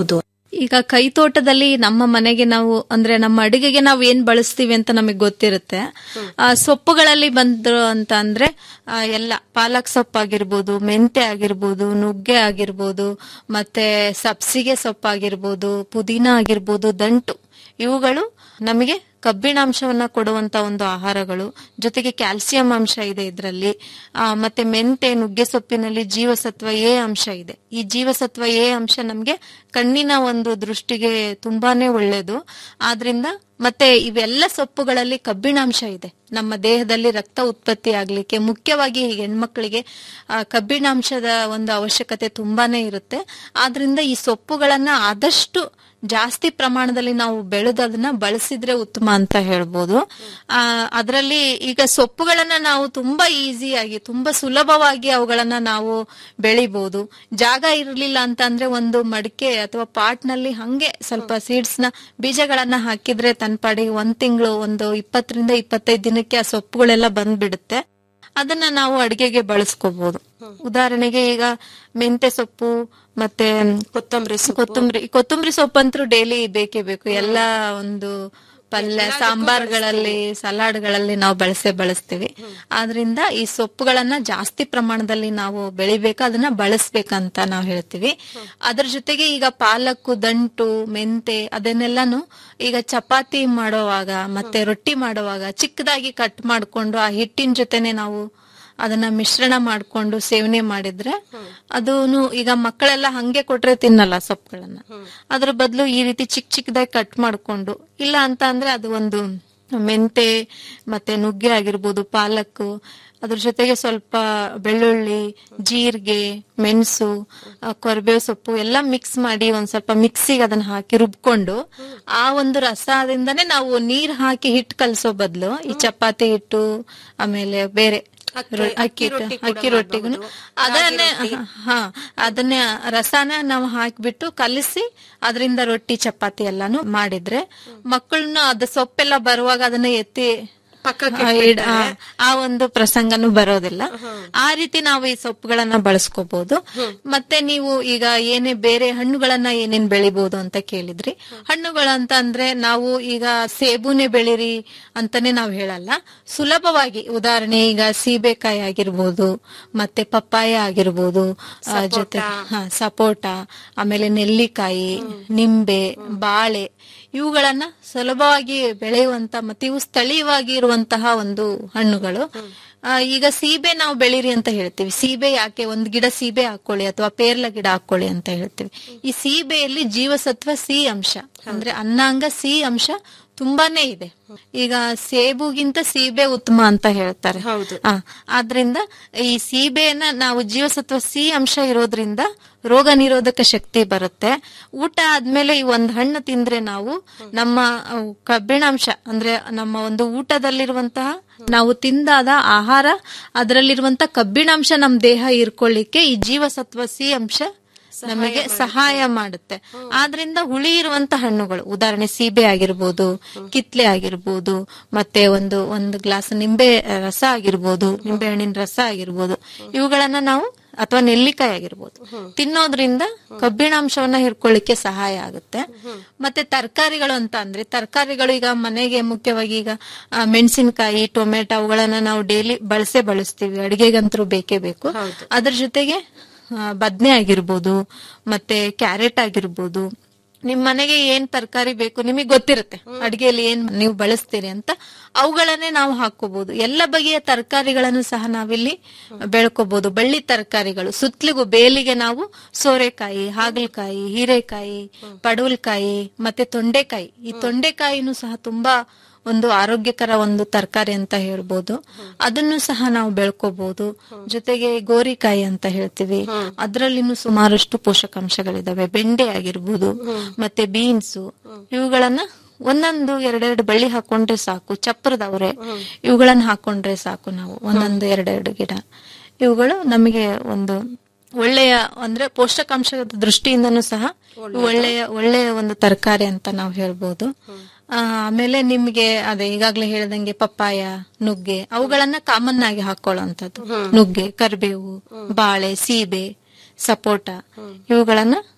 ಈಗ ಕೈತೋಟದಲ್ಲಿ ನಮ್ಮ ಮನೆಗೆ ನಾವು ಅಂದ್ರೆ ನಮ್ಮ ಅಡಿಗೆಗೆ ನಾವು ಏನ್ ಬಳಸ್ತೀವಿ ಅಂತ ನಮಗೆ ಗೊತ್ತಿರುತ್ತೆ ಆ, ಸೊಪ್ಪುಗಳಲ್ಲಿ ಬಂದ್ರು ಅಂತ ಅಂದ್ರೆ ಆ, ಎಲ್ಲ ಪಾಲಕ್ ಸೊಪ್ಪು ಆಗಿರ್ಬೋದು ಮೆಂತೆ ಆಗಿರ್ಬೋದು ನುಗ್ಗೆ ಆಗಿರ್ಬೋದು ಮತ್ತೆ ಸಬ್ಸಿಗೆ ಸೊಪ್ಪು ಆಗಿರ್ಬೋದು ಪುದೀನ ಆಗಿರ್ಬೋದು ದಂಟು ಇವುಗಳು ನಮಗೆ ಕಬ್ಬಿಣಾಂಶವನ್ನ ಕೊಡುವಂತ ಒಂದು ಆಹಾರಗಳು ಜೊತೆಗೆ ಕ್ಯಾಲ್ಸಿಯಂ ಅಂಶ ಇದೆ ಇದರಲ್ಲಿ ಮತ್ತೆ ಮೆಂತೆ ನುಗ್ಗೆ ಸೊಪ್ಪಿನಲ್ಲಿ ಜೀವಸತ್ವ ಎ ಅಂಶ ಇದೆ ಈ ಜೀವಸತ್ವ ಎ ಅಂಶ ನಮ್ಗೆ ಕಣ್ಣಿನ ಒಂದು ದೃಷ್ಟಿಗೆ ತುಂಬಾನೇ ಒಳ್ಳೇದು ಆದ್ರಿಂದ ಮತ್ತೆ ಇವೆಲ್ಲ ಸೊಪ್ಪುಗಳಲ್ಲಿ ಕಬ್ಬಿಣಾಂಶ ಇದೆ ನಮ್ಮ ದೇಹದಲ್ಲಿ ರಕ್ತ ಉತ್ಪತ್ತಿ ಆಗ್ಲಿಕ್ಕೆ ಮುಖ್ಯವಾಗಿ ಈ ಹೆಣ್ಮಕ್ಳಿಗೆ ಆ, ಕಬ್ಬಿಣಾಂಶದ ಒಂದು ಅವಶ್ಯಕತೆ ತುಂಬಾನೇ ಇರುತ್ತೆ ಆದ್ರಿಂದ ಈ ಸೊಪ್ಪುಗಳನ್ನ ಆದಷ್ಟು ಜಾಸ್ತಿ ಪ್ರಮಾಣದಲ್ಲಿ ನಾವು ಬೆಳೆದು ಅದನ್ನ ಬಳಸಿದ್ರೆ ಉತ್ತಮ ಅಂತ ಹೇಳ್ಬೋದು ಆ ಅದರಲ್ಲಿ ಈಗ ಸೊಪ್ಪುಗಳನ್ನ ನಾವು ತುಂಬಾ ಈಸಿಯಾಗಿ ತುಂಬಾ ಸುಲಭವಾಗಿ ಅವುಗಳನ್ನ ನಾವು ಬೆಳಿಬಹುದು ಜಾಗ ಇರಲಿಲ್ಲ ಅಂತ ಅಂದ್ರೆ ಒಂದು ಮಡಿಕೆ ಅಥವಾ ಪಾಟ್ ನಲ್ಲಿ ಹಂಗೆ ಸ್ವಲ್ಪ ಸೀಡ್ಸ್ ನ ಬೀಜಗಳನ್ನ ಹಾಕಿದ್ರೆ ತನ್ನ ಪಾಡಿಗೆ ಒಂದ್ ತಿಂಗಳು ಒಂದು ಇಪ್ಪತ್ತರಿಂದ ಇಪ್ಪತ್ತೈದು ದಿನಕ್ಕೆ ಆ ಸೊಪ್ಪುಗಳೆಲ್ಲ ಬಂದ್ಬಿಡುತ್ತೆ ಅದನ್ನ ನಾವು ಅಡಿಗೆಗೆ ಬಳಸ್ಕೋಬಹುದು ಉದಾಹರಣೆಗೆ ಈಗ ಮೆಂತೆ ಸೊಪ್ಪು ಮತ್ತೆ ಕೊತ್ತಂಬರಿ ಸೊಪ್ಪು. ಕೊತ್ತಂಬರಿ ಕೊತ್ತಂಬರಿ ಸೊಪ್ಪಂತೂ ಡೈಲಿ ಬೇಕೇ ಬೇಕು ಎಲ್ಲ ಒಂದು ಪಲ್ಯ ಸಾಂಬಾರ್ಗಳಲ್ಲಿ ಸಲಾಡ್ಗಳಲ್ಲಿ ನಾವು ಬಳಸೇ ಬಳಸ್ತೀವಿ ಆದ್ರಿಂದ ಈ ಸೊಪ್ಪುಗಳನ್ನ ಜಾಸ್ತಿ ಪ್ರಮಾಣದಲ್ಲಿ ನಾವು ಬೆಳಿಬೇಕು ಅದನ್ನ ಬಳಸ್ಬೇಕಂತ ನಾವು ಹೇಳ್ತೀವಿ ಅದ್ರ ಜೊತೆಗೆ ಈಗ ಪಾಲಕ್ಕು ದಂಟು ಮೆಂತೆ ಅದನ್ನೆಲ್ಲಾನು ಈಗ ಚಪಾತಿ ಮಾಡುವಾಗ ಮತ್ತೆ ರೊಟ್ಟಿ ಮಾಡುವಾಗ ಚಿಕ್ಕದಾಗಿ ಕಟ್ ಮಾಡ್ಕೊಂಡು ಆ ಹಿಟ್ಟಿನ ಜೊತೆನೆ ನಾವು ಅದನ್ನ ಮಿಶ್ರಣ ಮಾಡ್ಕೊಂಡು ಸೇವನೆ ಮಾಡಿದ್ರೆ ಅದೂನು ಈಗ ಮಕ್ಕಳೆಲ್ಲ ಹಂಗೆ ಕೊಟ್ರೆ ತಿನ್ನಲ್ಲ ಸೊಪ್ಪುಗಳನ್ನ ಅದ್ರ ಬದಲು ಈ ರೀತಿ ಚಿಕ್ಕ ಚಿಕ್ಕದಾಗಿ ಕಟ್ ಮಾಡ್ಕೊಂಡು ಇಲ್ಲ ಅಂತ ಅಂದ್ರೆ ಅದು ಒಂದು ಮೆಂತೆ ಮತ್ತೆ ನುಗ್ಗೆ ಆಗಿರ್ಬೋದು ಪಾಲಕ್ ಅದ್ರ ಜೊತೆಗೆ ಸ್ವಲ್ಪ ಬೆಳ್ಳುಳ್ಳಿ ಜೀರಿಗೆ ಮೆಣಸು ಕೊರಬೇವು ಸೊಪ್ಪು ಎಲ್ಲ ಮಿಕ್ಸ್ ಮಾಡಿ ಒಂದ್ ಸ್ವಲ್ಪ ಮಿಕ್ಸಿಗೆ ಅದನ್ನ ಹಾಕಿ ರುಬ್ಕೊಂಡು ಆ ಒಂದು ರಸದಿಂದನೇ ನಾವು ನೀರ್ ಹಾಕಿ ಹಿಟ್ಟು ಕಲಸೋ ಬದಲು ಈ ಚಪಾತಿ ಹಿಟ್ಟು ಆಮೇಲೆ ಬೇರೆ ರೊ- ಅಕ್ಕಿ ಹಿಟ್ಟು ಅಕ್ಕಿ ರೊಟ್ಟಿಗೂ ಅದನ್ನೇ ಹಾ ಅದನ್ನ ರಸನ ನಾವು ಹಾಕ್ಬಿಟ್ಟು ಕಲಿಸಿ ಅದರಿಂದ ರೊಟ್ಟಿ ಚಪಾತಿ ಎಲ್ಲಾನು ಮಾಡಿದ್ರೆ ಮಕ್ಕಳನ್ನ ಅದ ಸೊಪ್ಪೆಲ್ಲ ಬರುವಾಗ ಅದನ್ನ ಎತ್ತಿ ಪಕ್ಕಕ್ಕೆ ಆ, ಇಡ್- ಆ, ಆ ಒಂದು ಪ್ರಸಂಗನೂ ಬರೋದಿಲ್ಲ ಆ ರೀತಿ ನಾವು ಈ ಸೊಪ್ಪುಗಳನ್ನ ಬಳಸ್ಕೋಬಹುದು ಮತ್ತೆ ನೀವು ಈಗ ಏನೇ ಬೇರೆ ಹಣ್ಣುಗಳನ್ನ ಏನೇನ್ ಬೆಳಿಬಹುದು ಅಂತ ಕೇಳಿದ್ರಿ ಹಣ್ಣುಗಳಂತ ಅಂದ್ರೆ ನಾವು ಈಗ ಸೇಬುನೆ ಬೆಳಿರಿ ಅಂತಾನೆ ನಾವು ಹೇಳಲ್ಲ ಸುಲಭವಾಗಿ ಉದಾಹರಣೆ ಈಗ ಸೀಬೆಕಾಯಿ ಆಗಿರ್ಬೋದು ಮತ್ತೆ ಪಪ್ಪಾಯ ಆಗಿರ್ಬೋದು ಆ, ಜೊತೆ ಹಾ ಸಪೋಟ ಆಮೇಲೆ ನೆಲ್ಲಿಕಾಯಿ ನಿಂಬೆ ಬಾಳೆ ಇವುಗಳನ್ನ ಸುಲಭವಾಗಿ ಬೆಳೆಯುವಂತ ಮತ್ತೆ ಇವು ಸ್ಥಳೀಯವಾಗಿ ಇರುವಂತಹ ಒಂದು ಹಣ್ಣುಗಳು ಆ, ಈಗ ಸೀಬೆ ನಾವು ಬೆಳೀರಿ ಅಂತ ಹೇಳ್ತೀವಿ ಸೀಬೆ ಯಾಕೆ ಒಂದ್ ಗಿಡ ಸೀಬೆ ಹಾಕೊಳ್ಳಿ ಅಥವಾ ಪೇರ್ಲ ಗಿಡ ಹಾಕೊಳ್ಳಿ ಅಂತ ಹೇಳ್ತೀವಿ ಈ ಸೀಬೆಯಲ್ಲಿ ಜೀವಸತ್ವ ಸಿ ಅಂಶ ಅಂದ್ರೆ ಅನ್ನಾಂಗ ಸಿ ಅಂಶ ತುಂಬಾನೇ ಇದೆ ಈಗ ಸೇಬುಗಿಂತ ಸೀಬೆ ಉತ್ತಮ ಅಂತ ಹೇಳ್ತಾರೆ ಹೌದು. ಆ, ಆದ್ರಿಂದ ಈ ಸೀಬೆಯನ್ನ ನಾವು ಜೀವಸತ್ವ ಸಿ ಅಂಶ ಇರೋದ್ರಿಂದ ರೋಗ ನಿರೋಧಕ ಶಕ್ತಿ ಬರುತ್ತೆ ಊಟ ಆದ್ಮೇಲೆ ಈ ಒಂದ್ ಹಣ್ಣು ತಿಂದ್ರೆ ನಾವು ನಮ್ಮ ಅವು ಕಬ್ಬಿಣಾಂಶ ಅಂದ್ರೆ ನಮ್ಮ ಒಂದು ಊಟದಲ್ಲಿರುವಂತಹ ನಾವು ತಿಂದಾದ ಆಹಾರ ಅದರಲ್ಲಿರುವಂತ ಕಬ್ಬಿಣಾಂಶ ನಮ್ ದೇಹ ಇರ್ಕೊಳ್ಳಿಕ್ಕೆ ಈ ಜೀವಸತ್ವ ಸಿ ಅಂಶ ನಮಗೆ ಸಹಾಯ ಮಾಡುತ್ತೆ ಆದ್ರಿಂದ ಹುಳಿ ಇರುವಂತ ಹಣ್ಣುಗಳು ಉದಾಹರಣೆ ಸೀಬೆ ಆಗಿರ್ಬೋದು ಕಿತ್ಲೆ ಆಗಿರ್ಬೋದು ಮತ್ತೆ ಒಂದು ಒಂದು ಗ್ಲಾಸ್ ನಿಂಬೆ ರಸ ಆಗಿರ್ಬೋದು ನಿಂಬೆ ಹಣ್ಣಿನ ರಸ ಆಗಿರ್ಬೋದು ಇವುಗಳನ್ನ ನಾವು ಅಥವಾ ನೆಲ್ಲಿಕಾಯಿ ಆಗಿರ್ಬೋದು ತಿನ್ನೋದ್ರಿಂದ ಕಬ್ಬಿಣಾಂಶವನ್ನ ಹಿಡ್ಕೊಳ್ಳಿಕ್ಕೆ ಸಹಾಯ ಆಗುತ್ತೆ ಮತ್ತೆ ತರಕಾರಿಗಳು ಅಂತ ಅಂದ್ರೆ ತರಕಾರಿಗಳು ಈಗ ಮನೆಗೆ ಮುಖ್ಯವಾಗಿ ಈಗ ಆ, ಮೆಣಸಿನಕಾಯಿ ಟೊಮೆಟೊ ಅವುಗಳನ್ನ ನಾವು ಡೈಲಿ ಬಳಸೇ ಬಳಸ್ತೀವಿ ಅಡಿಗೆಗಂತೂ ಬೇಕೇ ಬೇಕು ಅದ್ರ ಜೊತೆಗೆ ಆ, ಬದ್ನೆ ಆಗಿರ್ಬೋದು ಮತ್ತೆ ಕ್ಯಾರೆಟ್ ಆಗಿರ್ಬೋದು ನಿಮ್ ಮನೆಗೆ ಏನ್ ತರಕಾರಿ ಬೇಕು ನಿಮಗೆ ಗೊತ್ತಿರುತ್ತೆ ಅಡಿಗೆಯಲ್ಲಿ ಏನ್ ನೀವು ಬಳಸ್ತೀರಿ ಅಂತ ಅವುಗಳನ್ನೇ ನಾವು ಹಾಕೋಬಹುದು ಎಲ್ಲ ಬಗೆಯ ತರಕಾರಿಗಳನ್ನು ಸಹ ನಾವಿಲ್ಲಿ ಬೆಳ್ಕೋಬಹುದು ಬಳ್ಳಿ ತರಕಾರಿಗಳು ಸುತ್ತಲಿಗೂ ಬೇಲಿಗೆ ನಾವು ಸೋರೆಕಾಯಿ ಹಾಗಲಕಾಯಿ ಹೀರೆಕಾಯಿ ಪಡವಲಕಾಯಿ ಮತ್ತೆ ತೊಂಡೆಕಾಯಿ ಈ ತೊಂಡೆಕಾಯಿನೂ ಸಹ ತುಂಬಾ ಒಂದು ಆರೋಗ್ಯಕರ ಒಂದು ತರಕಾರಿ ಅಂತ ಹೇಳ್ಬೋದು ಅದನ್ನು ಸಹ ನಾವು ಬೆಳ್ಕೋಬಹುದು ಜೊತೆಗೆ ಗೋರಿಕಾಯಿ ಅಂತ ಹೇಳ್ತೀವಿ ಅದರಲ್ಲಿನೂ ಸುಮಾರಷ್ಟು ಪೋಷಕಾಂಶಗಳಿದಾವೆ ಬೆಂಡೆ ಆಗಿರ್ಬೋದು ಮತ್ತೆ ಬೀನ್ಸು ಇವುಗಳನ್ನ ಒಂದೊಂದು ಎರಡೆರಡು ಬಳ್ಳಿ ಹಾಕೊಂಡ್ರೆ ಸಾಕು ಚಪ್ರದವ್ರೆ ಇವುಗಳನ್ನ ಹಾಕೊಂಡ್ರೆ ಸಾಕು ನಾವು ಒಂದೊಂದು ಎರಡೆರಡು ಗಿಡ ಇವುಗಳು ನಮಗೆ ಒಂದು ಒಳ್ಳೆಯ ಅಂದ್ರೆ ಪೋಷಕಾಂಶದ ದೃಷ್ಟಿಯಿಂದನೂ ಸಹ ಇವು ಒಳ್ಳೆಯ ಒಳ್ಳೆಯ ಒಂದು ತರಕಾರಿ ಅಂತ ನಾವು ಹೇಳ್ಬೋದು ಆ, ಆಮೇಲೆ ನಿಮ್ಗೆ ಅದೇ ಈಗಾಗ್ಲೇ ಹೇಳ್ದಂಗೆ ಪಪ್ಪಾಯ ನುಗ್ಗೆ ಅವುಗಳನ್ನ ಕಾಮನ್ ಆಗಿ ಹಾಕೊಳ್ಳುವಂಥದ್ದು ನುಗ್ಗೆ ಕರಿಬೇವು ಬಾಳೆ ಸೀಬೆ ಸಪೋಟ ಇವುಗಳನ್ನ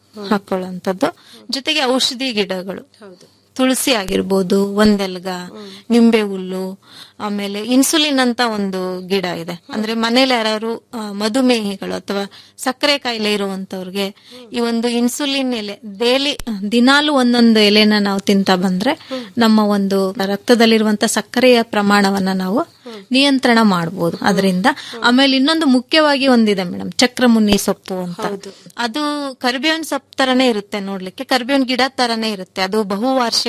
ಹಾಕೊಳ್ಳುವಂಥದ್ದು ಜೊತೆಗೆ ಔಷಧಿ ಗಿಡಗಳು ತುಳಸಿ ಆಗಿರ್ಬೋದು ಒಂದೆಲ್ಗ ನಿಂಬೆ ಹುಲ್ಲು ಆಮೇಲೆ ಇನ್ಸುಲಿನ್ ಅಂತ ಒಂದು ಗಿಡ ಇದೆ ಅಂದ್ರೆ ಮನೇಲಿ ಯಾರು ಮಧುಮೇಹಿಗಳು ಅಥವಾ ಸಕ್ಕರೆ ಕಾಯಿಲೆ ಇರುವಂತವ್ರಿಗೆ ಈ ಒಂದು ಇನ್ಸುಲಿನ್ ಎಲೆ ಡೈಲಿ ದಿನಾಲು ಒಂದೊಂದು ಎಲೆನ ನಾವು ತಿಂತ ಬಂದ್ರೆ ನಮ್ಮ ಒಂದು ರಕ್ತದಲ್ಲಿರುವಂತ ಸಕ್ಕರೆಯ ಪ್ರಮಾಣವನ್ನ ನಾವು ನಿಯಂತ್ರಣ ಮಾಡಬಹುದು ಅದರಿಂದ ಆಮೇಲೆ ಇನ್ನೊಂದು ಮುಖ್ಯವಾಗಿ ಒಂದಿದೆ ಮೇಡಮ್ ಚಕ್ರಮುನಿ ಸೊಪ್ಪು ಅಂತ ಅದು ಕರಿಬೇವಿನ ಸೊಪ್ಪು ತರನೇ ಇರುತ್ತೆ ನೋಡ್ಲಿಕ್ಕೆ ಕರಿಬೇವಿನ ಗಿಡ ತರನೇ ಇರುತ್ತೆ ಅದು ಬಹುವಾರ್ಷಿಕ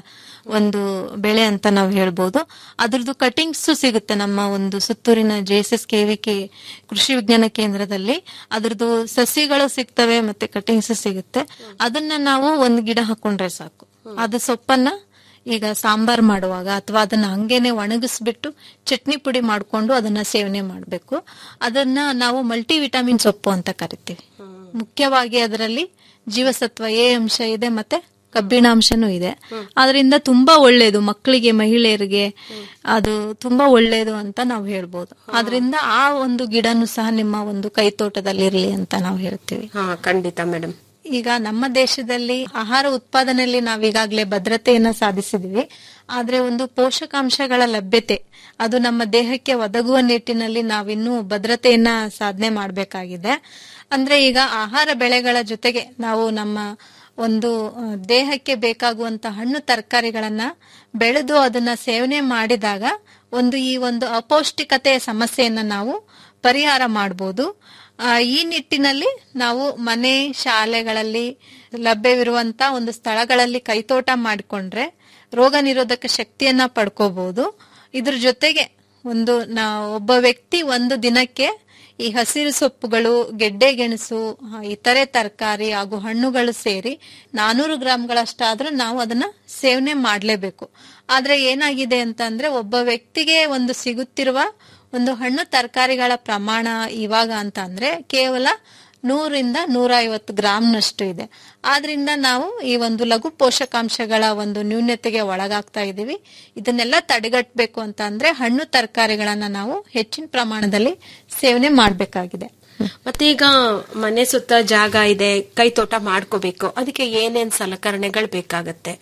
ಒಂದು ಬೆಳೆ ಅಂತ ನಾವು ಹೇಳ್ಬೋದು ಅದ್ರದ್ದು ಕಟಿಂಗ್ಸ್ ಸಿಗುತ್ತೆ ನಮ್ಮ ಒಂದು ಸುತ್ತೂರಿನ ಜೆ ಎಸ್ ಎಸ್ ಕೆವಿಕೆ ಕೃಷಿ ವಿಜ್ಞಾನ ಕೇಂದ್ರದಲ್ಲಿ ಅದ್ರದ್ದು ಸಸಿಗಳು ಸಿಗ್ತವೆ ಮತ್ತೆ ಕಟಿಂಗ್ಸ್ ಸಿಗುತ್ತೆ ಅದನ್ನ ನಾವು ಒಂದು ಗಿಡ ಹಾಕೊಂಡ್ರೆ ಸಾಕು ಅದು ಸೊಪ್ಪನ್ನ ಈಗ ಸಾಂಬಾರ್ ಮಾಡುವಾಗ ಅಥವಾ ಅದನ್ನ ಹಂಗೇನೆ ಒಣಗಿಸ್ಬಿಟ್ಟು ಚಟ್ನಿ ಪುಡಿ ಮಾಡ್ಕೊಂಡು ಅದನ್ನ ಸೇವನೆ ಮಾಡಬೇಕು ಅದನ್ನ ನಾವು ಮಲ್ಟಿ ವಿಟಮಿನ್ ಸೊಪ್ಪು ಅಂತ ಕರಿತೀವಿ ಮುಖ್ಯವಾಗಿ ಅದರಲ್ಲಿ ಜೀವಸತ್ವ ಎ ಅಂಶ ಇದೆ ಮತ್ತೆ ಕಬ್ಬಿಣಾಂಶನೂ ಇದೆ ಅದರಿಂದ ತುಂಬಾ ಒಳ್ಳೇದು ಮಕ್ಕಳಿಗೆ ಮಹಿಳೆಯರಿಗೆ ಅದು ತುಂಬಾ ಒಳ್ಳೇದು ಅಂತ ನಾವು ಹೇಳ್ಬೋದು ಅದರಿಂದ ಆ ಒಂದು ಗಿಡನು ಸಹ ನಿಮ್ಮ ಒಂದು ಕೈ ತೋಟದಲ್ಲಿ ಇರಲಿ ಅಂತ ನಾವು ಹೇಳ್ತೀವಿ ಹಾ ಖಂಡಿತ ಮೇಡಮ್ ಈಗ ನಮ್ಮ ದೇಶದಲ್ಲಿ ಆಹಾರ ಉತ್ಪಾದನೆಯಲ್ಲಿ ನಾವೀಗಾಗಲೇ ಭದ್ರತೆಯನ್ನ ಸಾಧಿಸಿದ್ವಿ ಆದ್ರೆ ಒಂದು ಪೋಷಕಾಂಶಗಳ ಲಭ್ಯತೆ ಅದು ನಮ್ಮ ದೇಹಕ್ಕೆ ಒದಗುವ ನಿಟ್ಟಿನಲ್ಲಿ ನಾವಿನ್ನೂ ಭದ್ರತೆಯನ್ನ ಸಾಧನೆ ಮಾಡಬೇಕಾಗಿದೆ ಅಂದ್ರೆ ಈಗ ಆಹಾರ ಬೆಳೆಗಳ ಜೊತೆಗೆ ನಾವು ನಮ್ಮ ಒಂದು ಆ, ದೇಹಕ್ಕೆ ಬೇಕಾಗುವಂತ ಹಣ್ಣು ತರಕಾರಿಗಳನ್ನ ಬೆಳೆದು ಅದನ್ನ ಸೇವನೆ ಮಾಡಿದಾಗ ಒಂದು ಈ ಒಂದು ಅಪೌಷ್ಟಿಕತೆಯ ಸಮಸ್ಯೆಯನ್ನ ನಾವು ಪರಿಹಾರ ಮಾಡಬಹುದು ಆ, ಈ ನಿಟ್ಟಿನಲ್ಲಿ ನಾವು ಮನೆ ಶಾಲೆಗಳಲ್ಲಿ ಲಭ್ಯವಿರುವಂತ ಒಂದು ಸ್ಥಳಗಳಲ್ಲಿ ಕೈತೋಟ ಮಾಡಿಕೊಂಡ್ರೆ ರೋಗ ನಿರೋಧಕ ಶಕ್ತಿಯನ್ನ ಪಡ್ಕೋಬಹುದು ಇದ್ರ ಜೊತೆಗೆ ಒಂದು ನಾ ಒಬ್ಬ ವ್ಯಕ್ತಿ ಒಂದು ದಿನಕ್ಕೆ ಈ ಹಸಿರು ಸೊಪ್ಪುಗಳು ಗೆಡ್ಡೆ ಗೆಣಸು ಆ, ಇತರೆ ತರಕಾರಿ ಹಾಗೂ ಹಣ್ಣುಗಳು ಸೇರಿ ನಾನೂರು ಗ್ರಾಂಗಳಷ್ಟಾದ್ರೂ ನಾವು ಅದನ್ನ ಸೇವನೆ ಮಾಡಲೇಬೇಕು ಆದ್ರೆ ಏನಾಗಿದೆ ಅಂತ ಅಂದ್ರೆ ಒಬ್ಬ ವ್ಯಕ್ತಿಗೆ ಒಂದು ಸಿಗುತ್ತಿರುವ ಒಂದು ಹಣ್ಣು ತರಕಾರಿಗಳ ಪ್ರಮಾಣ ಇವಾಗ ಅಂತ ಅಂದ್ರೆ ಕೇವಲ ನೂರಿಂದ ನೂರ ಐವತ್ತು ಗ್ರಾಂನಷ್ಟು ಇದೆ ಆದ್ರಿಂದ ನಾವು ಈ ಒಂದು ಲಘು ಪೋಷಕಾಂಶಗಳ ಒಂದು ನ್ಯೂನ್ಯತೆಗೆ ಒಳಗಾಗ್ತಾ ಇದೀವಿ ಇದನ್ನೆಲ್ಲ ತಡೆಗಟ್ಟಬೇಕು ಅಂತ ಅಂದ್ರೆ ಹಣ್ಣು ತರಕಾರಿಗಳನ್ನ ನಾವು ಹೆಚ್ಚಿನ ಪ್ರಮಾಣದಲ್ಲಿ ಸೇವನೆ ಮಾಡಬೇಕಾಗಿದೆ ಮತ್ತೆ ಈಗ ಮನೆ ಸುತ್ತ ಜಾಗ ಇದೆ ಕೈ ತೋಟ ಮಾಡ್ಕೋಬೇಕು ಅದಕ್ಕೆ ಏನೇನ್ ಸಲಕರಣೆಗಳು ಬೇಕಾಗತ್ತೆ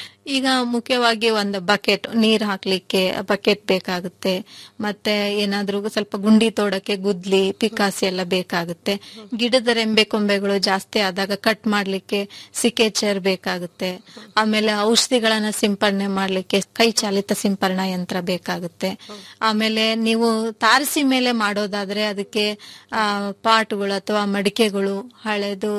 ಈಗ ಮುಖ್ಯವಾಗಿ ಒಂದು ಬಕೆಟ್ ನೀರ್ ಹಾಕ್ಲಿಕ್ಕೆ ಬಕೆಟ್ ಬೇಕಾಗುತ್ತೆ ಮತ್ತೆ ಏನಾದ್ರೂ ಸ್ವಲ್ಪ ಗುಂಡಿ ತೋಡಕ್ಕೆ ಗುದ್ಲಿ ಪಿಕಾಸಿ ಎಲ್ಲ ಬೇಕಾಗುತ್ತೆ ಗಿಡದ ರೆಂಬೆ ಕೊಂಬೆಗಳು ಜಾಸ್ತಿ ಆದಾಗ ಕಟ್ ಮಾಡ್ಲಿಕ್ಕೆ ಸಿಕೇಚರ್ ಬೇಕಾಗುತ್ತೆ ಆಮೇಲೆ ಔಷಧಿಗಳನ್ನ ಸಿಂಪಡಣೆ ಮಾಡ್ಲಿಕ್ಕೆ ಕೈ ಚಾಲಿತ ಸಿಂಪರಣಾ ಯಂತ್ರ ಬೇಕಾಗುತ್ತೆ ಆಮೇಲೆ ನೀವು ತಾರಸಿ ಮೇಲೆ ಮಾಡೋದಾದ್ರೆ ಅದಕ್ಕೆ ಆ, ಪಾಟ್ಗಳು ಅಥವಾ ಮಡಿಕೆಗಳು ಹಳೆದು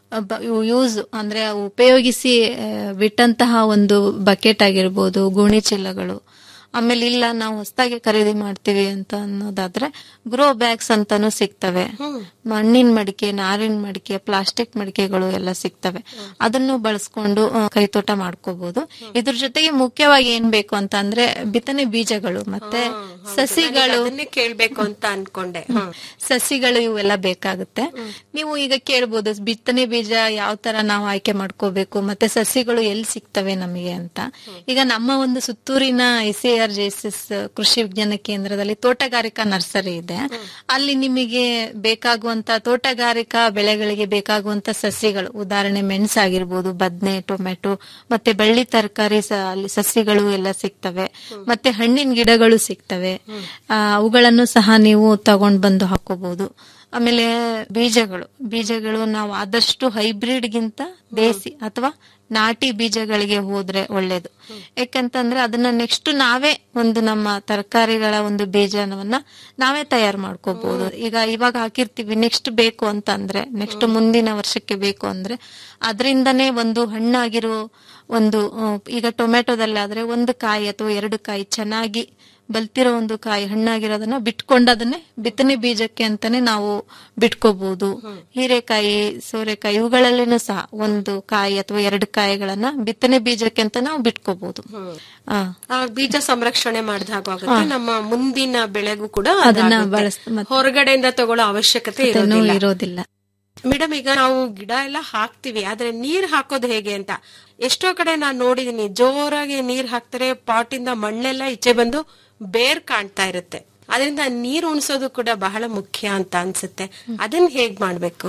ಯೂಸ್ ಅಂದ್ರೆ ಉಪಯೋಗಿಸಿ ಆ, ಬಿಟ್ಟಂತಹ ಒಂದು ಬಕೆಟ್ ಆಗಿರ್ಬೋದು ಗೋಣಿ ಚೀಲಗಳು ಆಮೇಲೆ ಇಲ್ಲ ನಾವು ಹೊಸದಾಗಿ ಖರೀದಿ ಮಾಡ್ತೀವಿ ಅಂತ ಅನ್ನೋದಾದ್ರೆ ಗ್ರೋ ಬ್ಯಾಗ್ಸ್ ಅಂತಾನು ಸಿಗ್ತವೆ ಮಣ್ಣಿನ ಮಡಿಕೆ ನಾರಿನ ಮಡಿಕೆ ಪ್ಲಾಸ್ಟಿಕ್ ಮಡಿಕೆಗಳು ಎಲ್ಲ ಸಿಗ್ತವೆ ಅದನ್ನು ಬಳಸ್ಕೊಂಡು ಆ, ಕೈತೋಟ ಮಾಡ್ಕೋಬಹುದು ಇದ್ರ ಜೊತೆಗೆ ಮುಖ್ಯವಾಗಿ ಏನ್ ಬೇಕು ಅಂತ ಅಂದ್ರೆ ಬಿತ್ತನೆ ಬೀಜಗಳು ಮತ್ತೆ ಸಸಿಗಳು ಅದನ್ನೇ ಕೇಳ್ಬೇಕು ಅಂತ ಅನ್ಕೊಂಡೆ ಹ. ಸಸಿಗಳು ಇವೆಲ್ಲ ಬೇಕಾಗುತ್ತೆ ನೀವು ಈಗ ಕೇಳ್ಬೋದು ಬಿತ್ತನೆ ಬೀಜ ಯಾವ ತರ ನಾವು ಆಯ್ಕೆ ಮಾಡ್ಕೋಬೇಕು ಮತ್ತೆ ಸಸಿಗಳು ಎಲ್ಲಿ ಸಿಗ್ತವೆ ನಮಗೆ ಅಂತ ಈಗ ನಮ್ಮ ಒಂದು ಸುತ್ತೂರಿನ I C R J S S ಕೃಷಿ ವಿಜ್ಞಾನ ಕೇಂದ್ರದಲ್ಲಿ ತೋಟಗಾರಿಕಾ ನರ್ಸರಿ ಇದೆ ಅಲ್ಲಿ ನಿಮಗೆ ಬೇಕಾಗುವಂತ ತೋಟಗಾರಿಕಾ ಬೆಳೆಗಳಿಗೆ ಬೇಕಾಗುವಂತ ಸಸಿಗಳು ಉದಾಹರಣೆ ಮೆಣಸಾಗಿರ್ಬೋದು ಬದ್ನೆ ಟೊಮೆಟೊ ಮತ್ತೆ ಬಳ್ಳಿ ತರಕಾರಿ ಅಲ್ಲಿ ಸಸಿಗಳು ಎಲ್ಲ ಸಿಗ್ತವೆ ಮತ್ತೆ ಹಣ್ಣಿನ ಗಿಡಗಳು ಸಿಗ್ತವೆ ಆ, ಅವುಗಳನ್ನು ಸಹ ನೀವು ತಗೊಂಡ್ ಬಂದು ಹಾಕೋಬಹುದು ಆಮೇಲೆ ಬೀಜಗಳು ಬೀಜಗಳು ನಾವು ಆದಷ್ಟು ಹೈಬ್ರಿಡ್ ಗಿಂತ ದೇಸಿ ಅಥವಾ ನಾಟಿ ಬೀಜಗಳಿಗೆ ಹೋದ್ರೆ ಒಳ್ಳೇದು ಯಾಕಂತಂದ್ರೆ ಅದನ್ನ ನೆಕ್ಸ್ಟ್ ನಾವೇ ಒಂದು ನಮ್ಮ ತರಕಾರಿಗಳ ಒಂದು ಬೀಜವನ್ನ ನಾವೇ ತಯಾರು ಮಾಡ್ಕೋಬಹುದು ಈಗ ಇವಾಗ ಹಾಕಿರ್ತೀವಿ ನೆಕ್ಸ್ಟ್ ಬೇಕು ಅಂತ ಅಂದ್ರೆ ನೆಕ್ಸ್ಟ್ ಮುಂದಿನ ವರ್ಷಕ್ಕೆ ಬೇಕು ಅಂದ್ರೆ ಅದರಿಂದನೇ ಒಂದು ಹಣ್ಣಾಗಿರೋ ಒಂದು ಆ, ಈಗ ಟೊಮೆಟೊದಲ್ಲಾದ್ರೆ ಒಂದು ಕಾಯಿ ಅಥವಾ ಎರಡು ಕಾಯಿ ಚೆನ್ನಾಗಿ ಬಲ್ತಿರೋ ಒಂದು ಕಾಯಿ ಹಣ್ಣಾಗಿರೋದನ್ನ ಬಿಟ್ಕೊಂಡು ಅದನ್ನೇ ಬಿತ್ತನೆ ಬೀಜಕ್ಕೆ ಅಂತಾನೆ ನಾವು ಬಿಟ್ಕೋಬಹುದು ಹೀರೆಕಾಯಿ ಸೋರೆಕಾಯಿ ಇವುಗಳಲ್ಲಿನೂ ಸಹ ಒಂದು ಕಾಯಿ ಅಥವಾ ಎರಡು ಕಾಯಿಗಳನ್ನ ಬಿತ್ತನೆ ಬೀಜಕ್ಕೆ ಅಂತ ನಾವು ಬಿಟ್ಕೋಬಹುದು ಆ, ಆ ಬೀಜ ಸಂರಕ್ಷಣೆ ಮಾಡಿದ ಹಾಗಾಗುತ್ತೆ ನಮ್ಮ ಮುಂದಿನ ಬೆಳೆಗೂ ಕೂಡ ಅದನ್ನ ಅದಾಗುತ್ತೆ. ಬಳಸ್- ಮತ್ತೆ- ಹೊರಗಡೆಯಿಂದ ತಗೊಳ್ಳೋ ಅವಶ್ಯಕತೆ ಅದನ್ನು ಇರೋದಿಲ್ಲ ಇರೋದಿಲ್ಲ ಮೇಡಮ್ ಈಗ ನಾವು ಗಿಡ ಎಲ್ಲ ಹಾಕ್ತಿವಿ ಆದ್ರೆ ನೀರ್ ಹಾಕೋದು ಹೇಗೆ ಅಂತ ಎಷ್ಟೋ ಕಡೆ ನಾನ್ ನೋಡಿದೀನಿ ಜೋರಾಗಿ ನೀರ್ ಹಾಕ್ತಾರೆ ಪಾಟಿಂದ ಮಣ್ಣೆಲ್ಲ ಈಚೆ ಬಂದು ಬೇರ್ ಕಾಣ್ತಾ ಇರುತ್ತೆ ಅದರಿಂದ ನೀರ್ ಉಣಿಸೋದು ಕೂಡ ಬಹಳ ಮುಖ್ಯ ಅಂತ ಅನ್ಸುತ್ತೆ ಅದನ್ನ ಹೇಗ್ ಮಾಡ್ಬೇಕು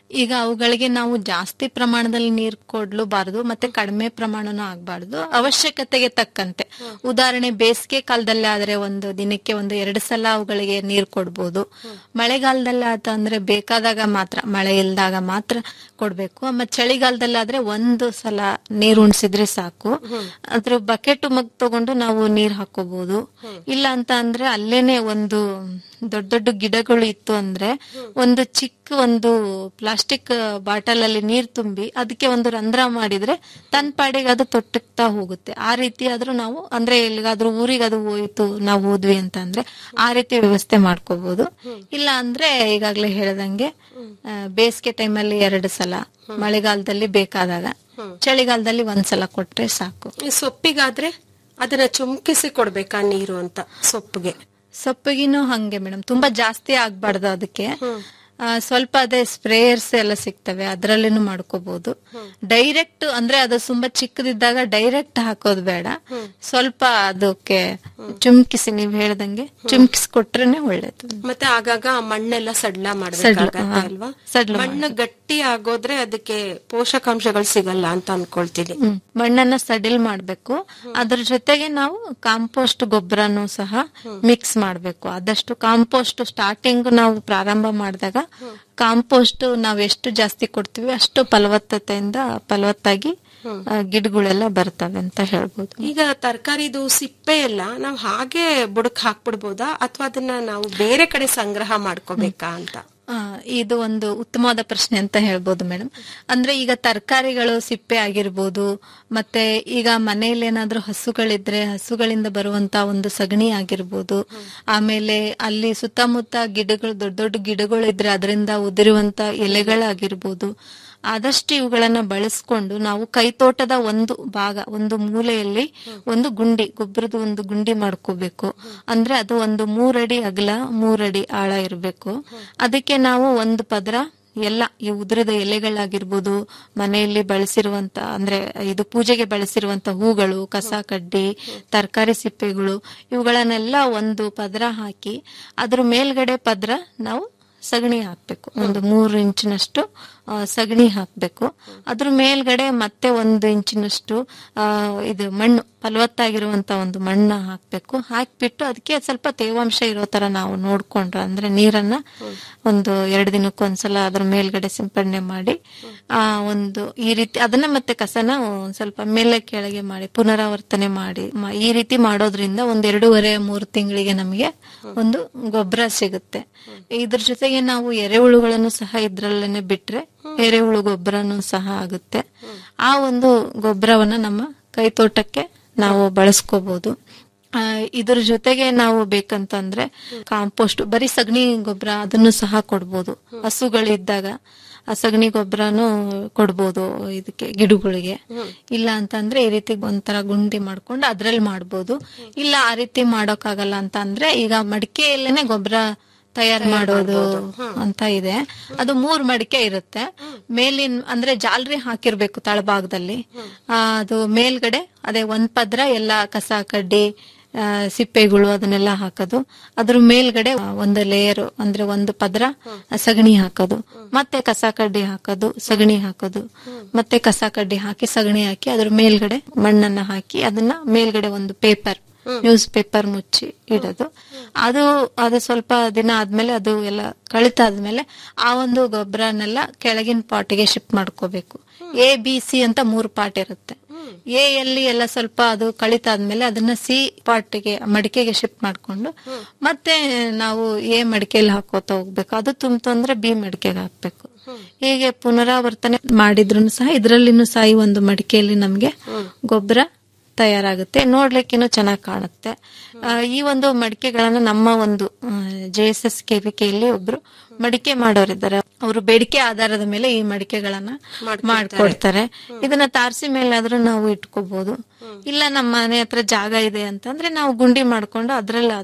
ಈಗ ಅವುಗಳಿಗೆ ನಾವು ಜಾಸ್ತಿ ಪ್ರಮಾಣದಲ್ಲಿ ನೀರು ಕೊಡ್ಲೂಬಾರದು ಮತ್ತೆ ಕಡಿಮೆ ಪ್ರಮಾಣನೂ ಆಗ್ಬಾರ್ದು ಅವಶ್ಯಕತೆಗೆ ತಕ್ಕಂತೆ ಉದಾಹರಣೆ ಬೇಸಿಗೆ ಕಾಲದಲ್ಲಿ ಆದ್ರೆ ಒಂದು ದಿನಕ್ಕೆ ಒಂದು ಎರಡು ಸಲ ಅವುಗಳಿಗೆ ನೀರು ಕೊಡ್ಬೋದು ಮಳೆಗಾಲದಲ್ಲಿ ಆತ ಅಂದ್ರೆ ಬೇಕಾದಾಗ ಮಾತ್ರ ಮಳೆ ಇಲ್ದಾಗ ಮಾತ್ರ ಕೊಡ್ಬೇಕು ಆಮೇಲೆ ಚಳಿಗಾಲದಲ್ಲಿ ಆದ್ರೆ ಒಂದು ಸಲ ನೀರು ಉಣಿಸಿದ್ರೆ ಸಾಕು ಅದ್ರ ಬಕೆಟ್ ಮಗ್ ತಗೊಂಡು ನಾವು ನೀರ್ ಹಾಕೋಬಹುದು ಇಲ್ಲ ಅಂತ ಅಂದ್ರೆ ಅಲ್ಲೇನೆ ಒಂದು ದೊಡ್ಡ ದೊಡ್ಡ ಗಿಡಗಳು ಇತ್ತು ಅಂದ್ರೆ ಒಂದು ಚಿಕ್ಕ ಒಂದು ಪ್ಲಾಸ್ಟಿಕ್ ಬಾಟಲ್ ಅಲ್ಲಿ ನೀರ್ ತುಂಬಿ ಅದಕ್ಕೆ ಒಂದು ರಂಧ್ರ ಮಾಡಿದ್ರೆ ತನ್ನ ಪಾಡಿಗೆ ಅದು ತೊಟ್ಟಕ್ತಾ ಹೋಗುತ್ತೆ ಆ ರೀತಿ ಆದ್ರೂ ನಾವು ಅಂದ್ರೆ ಎಲ್ಲಿಗಾದ್ರೂ ಊರಿಗೆ ಅದು ಹೋಯ್ತು ನಾವು ಹೋದ್ವಿ ಅಂತ ಅಂದ್ರೆ ಆ ರೀತಿ ವ್ಯವಸ್ಥೆ ಮಾಡ್ಕೋಬಹುದು ಇಲ್ಲ ಅಂದ್ರೆ ಈಗಾಗ್ಲೇ ಹೇಳ್ದಂಗೆ ಆ, ಬೇಸಿಗೆ ಟೈಮಲ್ಲಿ ಎರಡು ಸಲ ಮಳೆಗಾಲದಲ್ಲಿ ಬೇಕಾದಾಗ ಚಳಿಗಾಲದಲ್ಲಿ ಒಂದ್ಸಲ ಕೊಟ್ರೆ ಸಾಕು ಈ ಸೊಪ್ಪಿಗಾದ್ರೆ ಅದನ್ನ ಚುಮ್ಕಿಸಿ ಕೊಡ್ಬೇಕಾ ನೀರು ಅಂತ ಸೊಪ್ಪಿಗೆ ಸೊಪ್ಪಿಗಿನೂ ಹಂಗೆ ಮೇಡಮ್ ತುಂಬಾ ಜಾಸ್ತಿ ಆಗ್ಬಾರ್ದು ಅದಕ್ಕೆ ಆ, ಸ್ವಲ್ಪ ಅದೇ ಸ್ಪ್ರೇಯರ್ಸ್ ಎಲ್ಲ ಸಿಗ್ತವೆ ಅದ್ರಲ್ಲಿನೂ ಮಾಡ್ಕೋಬಹುದು ಡೈರೆಕ್ಟ್ ಅಂದ್ರೆ ಅದು ತುಂಬಾ ಚಿಕ್ಕದಿದ್ದಾಗ ಡೈರೆಕ್ಟ್ ಹಾಕೋದು ಬೇಡ ಸ್ವಲ್ಪ ಅದಕ್ಕೆ ಚುಮ್ಕಿಸಿ ನೀವ್ ಹೇಳ್ದಂಗೆ ಚುಮ್ಕಿಸಿ ಕೊಟ್ರೇನೆ ಒಳ್ಳೇದು ಮತ್ತೆ ಆಗಾಗ ಆ ಮಣ್ಣೆಲ್ಲ ಸಡ್ಲ ಮಾಡ್ಬೇಕಾಗತ್ತೆ ಹಾ. ಅಲ್ವಾ ಸಡ್ಲ ಮಣ್ಣು ಗಟ್ಟಿ ಆಗೋದ್ರೆ ಅದಕ್ಕೆ ಪೋಷಕಾಂಶಗಳು ಸಿಗಲ್ಲ ಅಂತ ಅನ್ಕೊಳ್ತೀನಿ ಹ್ಮ್. ಮಣ್ಣನ್ನ ಸಡಿಲ್ ಮಾಡ್ಬೇಕು ಅದ್ರ ಜೊತೆಗೆ ನಾವು ಕಾಂಪೋಸ್ಟ್ ಗೊಬ್ಬರನು ಸಹ ಮಿಕ್ಸ್ ಮಾಡ್ಬೇಕು ಆದಷ್ಟು ಕಾಂಪೋಸ್ಟ್ ಸ್ಟಾರ್ಟಿಂಗ್ ನಾವು ಪ್ರಾರಂಭ ಮಾಡಿದಾಗ ಕಾಂಪೋಸ್ಟ್ ನಾವ್ ಎಷ್ಟು ಜಾಸ್ತಿ ಕೊಡ್ತೀವಿ ಅಷ್ಟು ಫಲವತ್ತತೆಯಿಂದ ಫಲವತ್ತಾಗಿ ಆ, ಗಿಡಗಳೆಲ್ಲ ಬರ್ತವೆ ಅಂತ ಹೇಳ್ಬೋದು ಈಗ ತರಕಾರಿದು ಸಿಪ್ಪೆ ಎಲ್ಲ ನಾವು ಹಾಗೆ ಬುಡಕ್ ಹಾಕ್ಬಿಡ್ಬೋದಾ ಅಥವಾ ಅದನ್ನ ನಾವು ಬೇರೆ ಕಡೆ ಸಂಗ್ರಹ ಮಾಡ್ಕೋಬೇಕಾ ಅಂತ ಆ, ಇದು ಒಂದು ಉತ್ತಮವಾದ ಪ್ರಶ್ನೆ ಅಂತ ಹೇಳ್ಬೋದು ಮೇಡಮ್ ಅಂದ್ರೆ ಈಗ ತರಕಾರಿಗಳು ಸಿಪ್ಪೆ ಆಗಿರ್ಬೋದು ಮತ್ತೆ ಈಗ ಮನೆಯಲ್ಲಿ ಏನಾದ್ರೂ ಹಸುಗಳಿದ್ರೆ ಹಸುಗಳಿಂದ ಬರುವಂತ ಒಂದು ಸಗಣಿ ಆಗಿರ್ಬೋದು ಆಮೇಲೆ ಅಲ್ಲಿ ಸುತ್ತಮುತ್ತ ಗಿಡಗಳು ದೊಡ್ಡ ದೊಡ್ಡ ಗಿಡಗಳು ಇದ್ರೆ ಅದರಿಂದ ಉದುರುವಂತ ಎಲೆಗಳಾಗಿರ್ಬೋದು ಆದಷ್ಟು ಇವುಗಳನ್ನ ಬಳಸ್ಕೊಂಡು ನಾವು ಕೈತೋಟದ ಒಂದು ಭಾಗ ಒಂದು ಮೂಲೆಯಲ್ಲಿ ಒಂದು ಗುಂಡಿ ಗೊಬ್ಬರದ ಒಂದು ಗುಂಡಿ ಮಾಡ್ಕೋಬೇಕು ಅಂದ್ರೆ ಅದು ಒಂದು ಮೂರಡಿ ಅಗಲ ಮೂರಡಿ ಆಳ ಇರಬೇಕು ಅದಕ್ಕೆ ನಾವು ಒಂದು ಪದರ ಎಲ್ಲ ಈ ಉದುರಿದ ಎಲೆಗಳಾಗಿರ್ಬೋದು ಮನೆಯಲ್ಲಿ ಬಳಸಿರುವಂತ ಅಂದ್ರೆ ಇದು ಪೂಜೆಗೆ ಬಳಸಿರುವಂತ ಹೂಗಳು ಕಸ ಕಡ್ಡಿ ತರಕಾರಿ ಸಿಪ್ಪೆಗಳು ಇವುಗಳನ್ನೆಲ್ಲ ಒಂದು ಪದರ ಹಾಕಿ ಅದ್ರ ಮೇಲ್ಗಡೆ ಪದರ ನಾವು ಸಗಣಿ ಹಾಕ್ಬೇಕು ಒಂದು ಮೂರು ಇಂಚಿನಷ್ಟು ಆ, ಸಗಣಿ ಹಾಕ್ಬೇಕು ಅದ್ರ ಮೇಲ್ಗಡೆ ಮತ್ತೆ ಒಂದು ಇಂಚಿನಷ್ಟು ಆ, ಇದು ಮಣ್ಣು ಫಲವತ್ತಾಗಿರುವಂತ ಒಂದು ಮಣ್ಣ ಹಾಕ್ಬೇಕು ಹಾಕ್ಬಿಟ್ಟು ಅದಕ್ಕೆ ಸ್ವಲ್ಪ ತೇವಾಂಶ ಇರೋ ತರ ನಾವು ನೋಡ್ಕೊಂಡ್ರೆ ಅಂದ್ರೆ ನೀರನ್ನ ಒಂದು ಎರಡು ದಿನಕ್ಕೊಂದ್ಸಲ ಅದ್ರ ಮೇಲ್ಗಡೆ ಸಿಂಪಡಣೆ ಮಾಡಿ ಆ ಒಂದು ಈ ರೀತಿ ಅದನ್ನ ಮತ್ತೆ ಕಸನ ಒಂದ್ ಸ್ವಲ್ಪ ಮೇಲೆ ಕೆಳಗೆ ಮಾಡಿ ಪುನರಾವರ್ತನೆ ಮಾಡಿ ಮ- ಈ ರೀತಿ ಮಾಡೋದ್ರಿಂದ ಒಂದ್ ಎರಡೂವರೆ ಮೂರು ತಿಂಗಳಿಗೆ ನಮಗೆ ಒಂದು ಗೊಬ್ಬರ ಸಿಗುತ್ತೆ ಇದ್ರ ಜೊತೆಗೆ ನಾವು ಎರೆಹುಳುಗಳನ್ನು ಸಹ ಇದ್ರಲ್ಲೇನೆ ಬಿಟ್ರೆ ಎರೆಹುಳು ಗೊಬ್ಬರನು ಸಹ ಆಗುತ್ತೆ ಆ ಒಂದು ಗೊಬ್ಬರವನ್ನ ನಮ್ಮ ಕೈತೋಟಕ್ಕೆ ನಾವು ಬಳಸ್ಕೋಬಹುದು ಆ, ಇದ್ರ ಜೊತೆಗೆ ನಾವು ಬೇಕಂತಂದ್ರೆ ಕಾಂಪೋಸ್ಟ್ ಬರೀ ಸಗಣಿ ಗೊಬ್ಬರ ಅದನ್ನು ಸಹ ಕೊಡ್ಬೋದು ಹಸುಗಳಿದ್ದಾಗ ಆ ಸಗಣಿ ಗೊಬ್ಬರನು ಕೊಡ್ಬೋದು ಇದಕ್ಕೆ ಗಿಡಗಳಿಗೆ ಇಲ್ಲ ಅಂತಂದ್ರೆ ಈ ರೀತಿ ಒಂಥರ ಗುಂಡಿ ಮಾಡ್ಕೊಂಡು ಅದ್ರಲ್ಲಿ ಮಾಡ್ಬೋದು ಇಲ್ಲ ಆ ರೀತಿ ಮಾಡೋಕ್ಕಾಗಲ್ಲ ಅಂತ ಅಂದ್ರೆ ಈಗ ಮಡಿಕೆಯಲ್ಲೇನೆ ಗೊಬ್ಬರ ತಯಾರು ಮಾಡೋದು ಅಂತ ಇದೆ ಅದು ಮೂರ್ ಮಡಿಕೆ ಇರುತ್ತೆ ಮೇಲಿನ ಅಂದ್ರೆ ಜಾಲರಿ ಹಾಕಿರ್ಬೇಕು ತಳಭಾಗದಲ್ಲಿ ಆ, ಅದು ಮೇಲ್ಗಡೆ ಅದೇ ಒಂದ್ ಪದ್ರ ಎಲ್ಲ ಕಸ ಕಡ್ಡಿ ಆ, ಸಿಪ್ಪೆಗಳು ಅದನ್ನೆಲ್ಲ ಹಾಕೋದು ಅದ್ರ ಮೇಲ್ಗಡೆ ಒಂದು ಲೇಯರ್ ಅಂದ್ರೆ ಒಂದು ಪದ್ರ ಸಗಣಿ ಹಾಕೋದು ಮತ್ತೆ ಕಸ ಕಡ್ಡಿ ಹಾಕೋದು ಸಗಣಿ ಹಾಕೋದು ಮತ್ತೆ ಕಸ ಕಡ್ಡಿ ಹಾಕಿ ಸಗಣಿ ಹಾಕಿ ಅದ್ರ ಮೇಲ್ಗಡೆ ಮಣ್ಣನ್ನ ಹಾಕಿ ಅದನ್ನ ಮೇಲ್ಗಡೆ ಒಂದು ಪೇಪರ್ ನ್ಯೂಸ್ ಪೇಪರ್ ಮುಚ್ಚಿ ಇಡೋದು ಅದು ಅದು ಸ್ವಲ್ಪ ದಿನ ಆದ್ಮೇಲೆ ಅದು ಎಲ್ಲ ಕಳಿತಾದ್ಮೇಲೆ ಆ ಒಂದು ಗೊಬ್ಬರನೆಲ್ಲ ಕೆಳಗಿನ ಪಾಟಿಗೆ ಶಿಫ್ಟ್ ಮಾಡ್ಕೋಬೇಕು ಎ ಬಿ ಸಿ ಅಂತ ಮೂರು ಪಾಟ್ ಇರುತ್ತೆ ಎ ಯಲ್ಲಿ ಎಲ್ಲ ಸ್ವಲ್ಪ ಅದು ಕಳಿತಾದ್ಮೇಲೆ ಅದನ್ನ ಸಿ ಪಾಟಿಗೆ ಮಡಿಕೆಗೆ ಶಿಫ್ಟ್ ಮಾಡ್ಕೊಂಡು ಮತ್ತೆ ನಾವು ಎ ಮಡಿಕೆಯಲ್ಲಿ ಹಾಕೋತಾ ಹೋಗ್ಬೇಕು ಅದು ತುಂಬ್ತು ಅಂದ್ರೆ ಬಿ ಮಡಿಕೆಗೆ ಹಾಕ್ಬೇಕು ಹೀಗೆ ಪುನರಾವರ್ತನೆ ಮಾಡಿದ್ರು ಸಹ ಇದ್ರಲ್ಲಿನೂ ಸಹ ಈ ಒಂದು ಮಡಿಕೆಯಲ್ಲಿ ನಮ್ಗೆ ಗೊಬ್ಬರ ತಯಾರಾಗುತ್ತೆ ನೋಡ್ಲಿಕ್ಕೇನು ಚೆನ್ನಾಗಿ ಕಾಣುತ್ತೆ ಆ, ಈ ಒಂದು ಮಡಿಕೆಗಳನ್ನ ನಮ್ಮ ಒಂದು ಜೆ ಎಸ್ ಎಸ್ ಕೆವಿಕೆಯಲ್ಲಿ ಒಬ್ರು ಮಡಿಕೆ ಮಾಡೋರಿದ್ದಾರೆ ಅವರು ಬೇಡಿಕೆ ಆಧಾರದ ಮೇಲೆ ಈ ಮಡಿಕೆಗಳನ್ನ ಮಾಡ್ಕೊಡ್ತಾರೆ ಇದನ್ನ ತಾರಸಿ ಮೇಲಾದ್ರೂ ನಾವು ಇಟ್ಕೋಬಹುದು ಇಲ್ಲ ನಮ್ಮ ಮನೆ ಹತ್ರ ಜಾಗ ಇದೆ ಅಂತಂದ್ರೆ ನಾವು ಗುಂಡಿ ಮಾಡ್ಕೊಂಡು ಅದ್ರಲ್ಲಾದ್ರೂ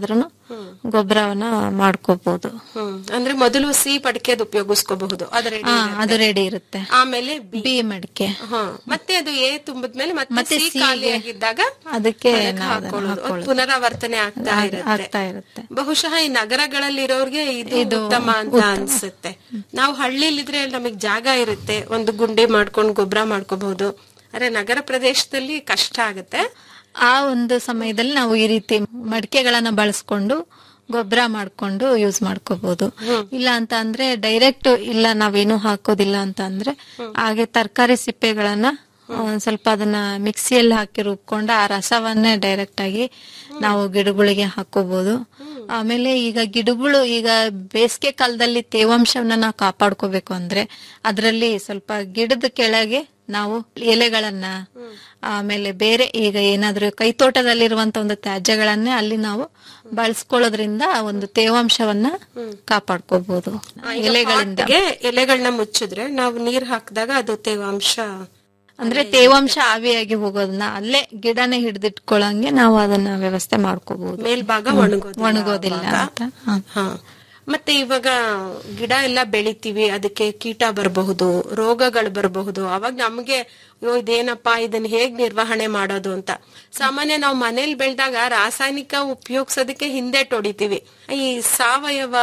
ಗೊಬ್ಬರವನ್ನ ಮಾಡ್ಕೋಬಹುದು ಹ್ಮ್ ಅಂದ್ರೆ ಮೊದಲು ಸಿ ಪಡಿಕೆದು ಉಪಯೋಗಿಸ್ಕೋಬಹುದು ಅದರ ಹಾ ಅದು ರೆಡಿ ಇರುತ್ತೆ ಆಮೇಲೆ ಬಿ ಬಿ ಮಡಿಕೆ ಹ ಮತ್ತೆ ಅದು ಎ ತುಂಬಿದ್ಮೇಲೆ ಮತ್ತೆ ಮತ್ತೆ ಸಿ C ಗೆ ಖಾಲಿಯಾಗಿದ್ದಾಗ ಅದಕ್ಕೆ ಅದಕ್ಕೆ ನಾವು ಅದನ್ನ ಹಾಕೊಳ್ಳೋದು. ಅದು ಹಾಕೊಳ್ಳೋದು. ಪುನರಾವರ್ತನೆ ಆಗ್ತಾ ಆಗ್- ಇರುತ್ತೆ ಆಗ್ತಾ ಇರುತ್ತೆ. ಬಹುಶಃ ಈ ನಗರಗಳಲ್ಲಿರೋರ್ಗೆ ಇದು ಉತ್ತಮ ಅಂತ ಅನ್ಸುತ್ತೆ ನಾವು ಹಳ್ಳಿಲಿದ್ರೆ ನಮಗ್ ಜಾಗ ಇರುತ್ತೆ ಒಂದು ಗುಂಡಿ ಮಾಡ್ಕೊಂಡು ಗೊಬ್ಬರ ಮಾಡ್ಕೋಬಹುದು ಆದ್ರೆ ನಗರ ಪ್ರದೇಶದಲ್ಲಿ ಕಷ್ಟ ಆಗುತ್ತೆ ಆ ಒಂದು ಸಮಯದಲ್ಲಿ ನಾವು ಈ ರೀತಿ ಮಡಿಕೆಗಳನ್ನ ಬಳಸ್ಕೊಂಡು ಗೊಬ್ಬರ ಮಾಡ್ಕೊಂಡು ಯೂಸ್ ಮಾಡ್ಕೋಬಹುದು ಇಲ್ಲ ಅಂತ ಅಂದ್ರೆ ಡೈರೆಕ್ಟ್ ಇಲ್ಲ ನಾವೇನು ಹಾಕೋದಿಲ್ಲ ಅಂತ ಅಂದ್ರೆ ಹಾಗೆ ತರಕಾರಿ ಸಿಪ್ಪೆಗಳನ್ನ ಒಂದ್ ಸ್ವಲ್ಪ ಅದನ್ನ ಮಿಕ್ಸಿಯಲ್ಲಿ ಹಾಕಿ ರುಬ್ಕೊಂಡು ಆ ರಸವನ್ನೇ ಡೈರೆಕ್ಟ್ ಆಗಿ ನಾವು ಗಿಡಗಳಿಗೆ ಹಾಕೋಬಹುದು ಆಮೇಲೆ ಈಗ ಗಿಡಗಳು ಈಗ ಬೇಸಿಗೆ ಕಾಲದಲ್ಲಿ ತೇವಾಂಶವನ್ನ ನಾವು ಕಾಪಾಡ್ಕೋಬೇಕು ಅಂದ್ರೆ ಅದರಲ್ಲಿ ಸ್ವಲ್ಪ ಗಿಡದ ಕೆಳಗೆ ನಾವು ಎಲೆಗಳನ್ನ ಆಮೇಲೆ ಬೇರೆ ಈಗ ಏನಾದ್ರೂ ಕೈತೋಟದಲ್ಲಿರುವಂತ ಒಂದು ತ್ಯಾಜ್ಯಗಳನ್ನೇ ಅಲ್ಲಿ ನಾವು ಬಳಸ್ಕೊಳ್ಳೋದ್ರಿಂದ ಆ ಒಂದು ತೇವಾಂಶವನ್ನ ಕಾಪಾಡ್ಕೋಬಹುದು ಎಲೆಗಳಿಂದ ಪಾಟ್ಗೆ ಎಲೆಗಳನ್ನ ಮುಚ್ಚಿದ್ರೆ ನಾವು ನೀರ್ ಹಾಕಿದಾಗ ಅದು ತೇವಾಂಶ ಅಂದ್ರೆ ತೇವಾಂಶ ಆವಿಯಾಗಿ ಹೋಗೋದನ್ನ ಅಲ್ಲೇ ಗಿಡನೇ ಹಿಡಿದಿಟ್ಕೊಳ್ಳಂಗೆ ನಾವು ಅದನ್ನ ವ್ಯವಸ್ಥೆ ಮಾಡ್ಕೋಬಹುದು ಮೇಲ್ಭಾಗ ಒಣಗೋದಿಲ್ಲ ಒಣಗೋದಿಲ್ಲ ಆವಾಗ. ಅಂತ ಹ. ಹಾ ಮತ್ತೆ ಇವಾಗ ಗಿಡ ಎಲ್ಲ ಬೆಳಿತೀವಿ ಅದಕ್ಕೆ ಕೀಟ ಬರಬಹುದು ರೋಗಗಳು ಬರಬಹುದು ಅವಾಗ ನಮ್ಗೆ ಅಯ್ಯೋ ಇದೇನಪ್ಪಾ ಇದನ್ನ ಹೇಗ್ ನಿರ್ವಹಣೆ ಮಾಡೋದು ಅಂತ ಸಾಮಾನ್ಯ ನಾವು ಮನೇಲಿ ಬೆಳೆದಾಗ ರಾಸಾಯನಿಕ ಉಪಯೋಗಿಸೋದಕ್ಕೆ ಹಿಂದೆ ಹೊಡಿತೀವಿ ಈ ಸಾವಯವ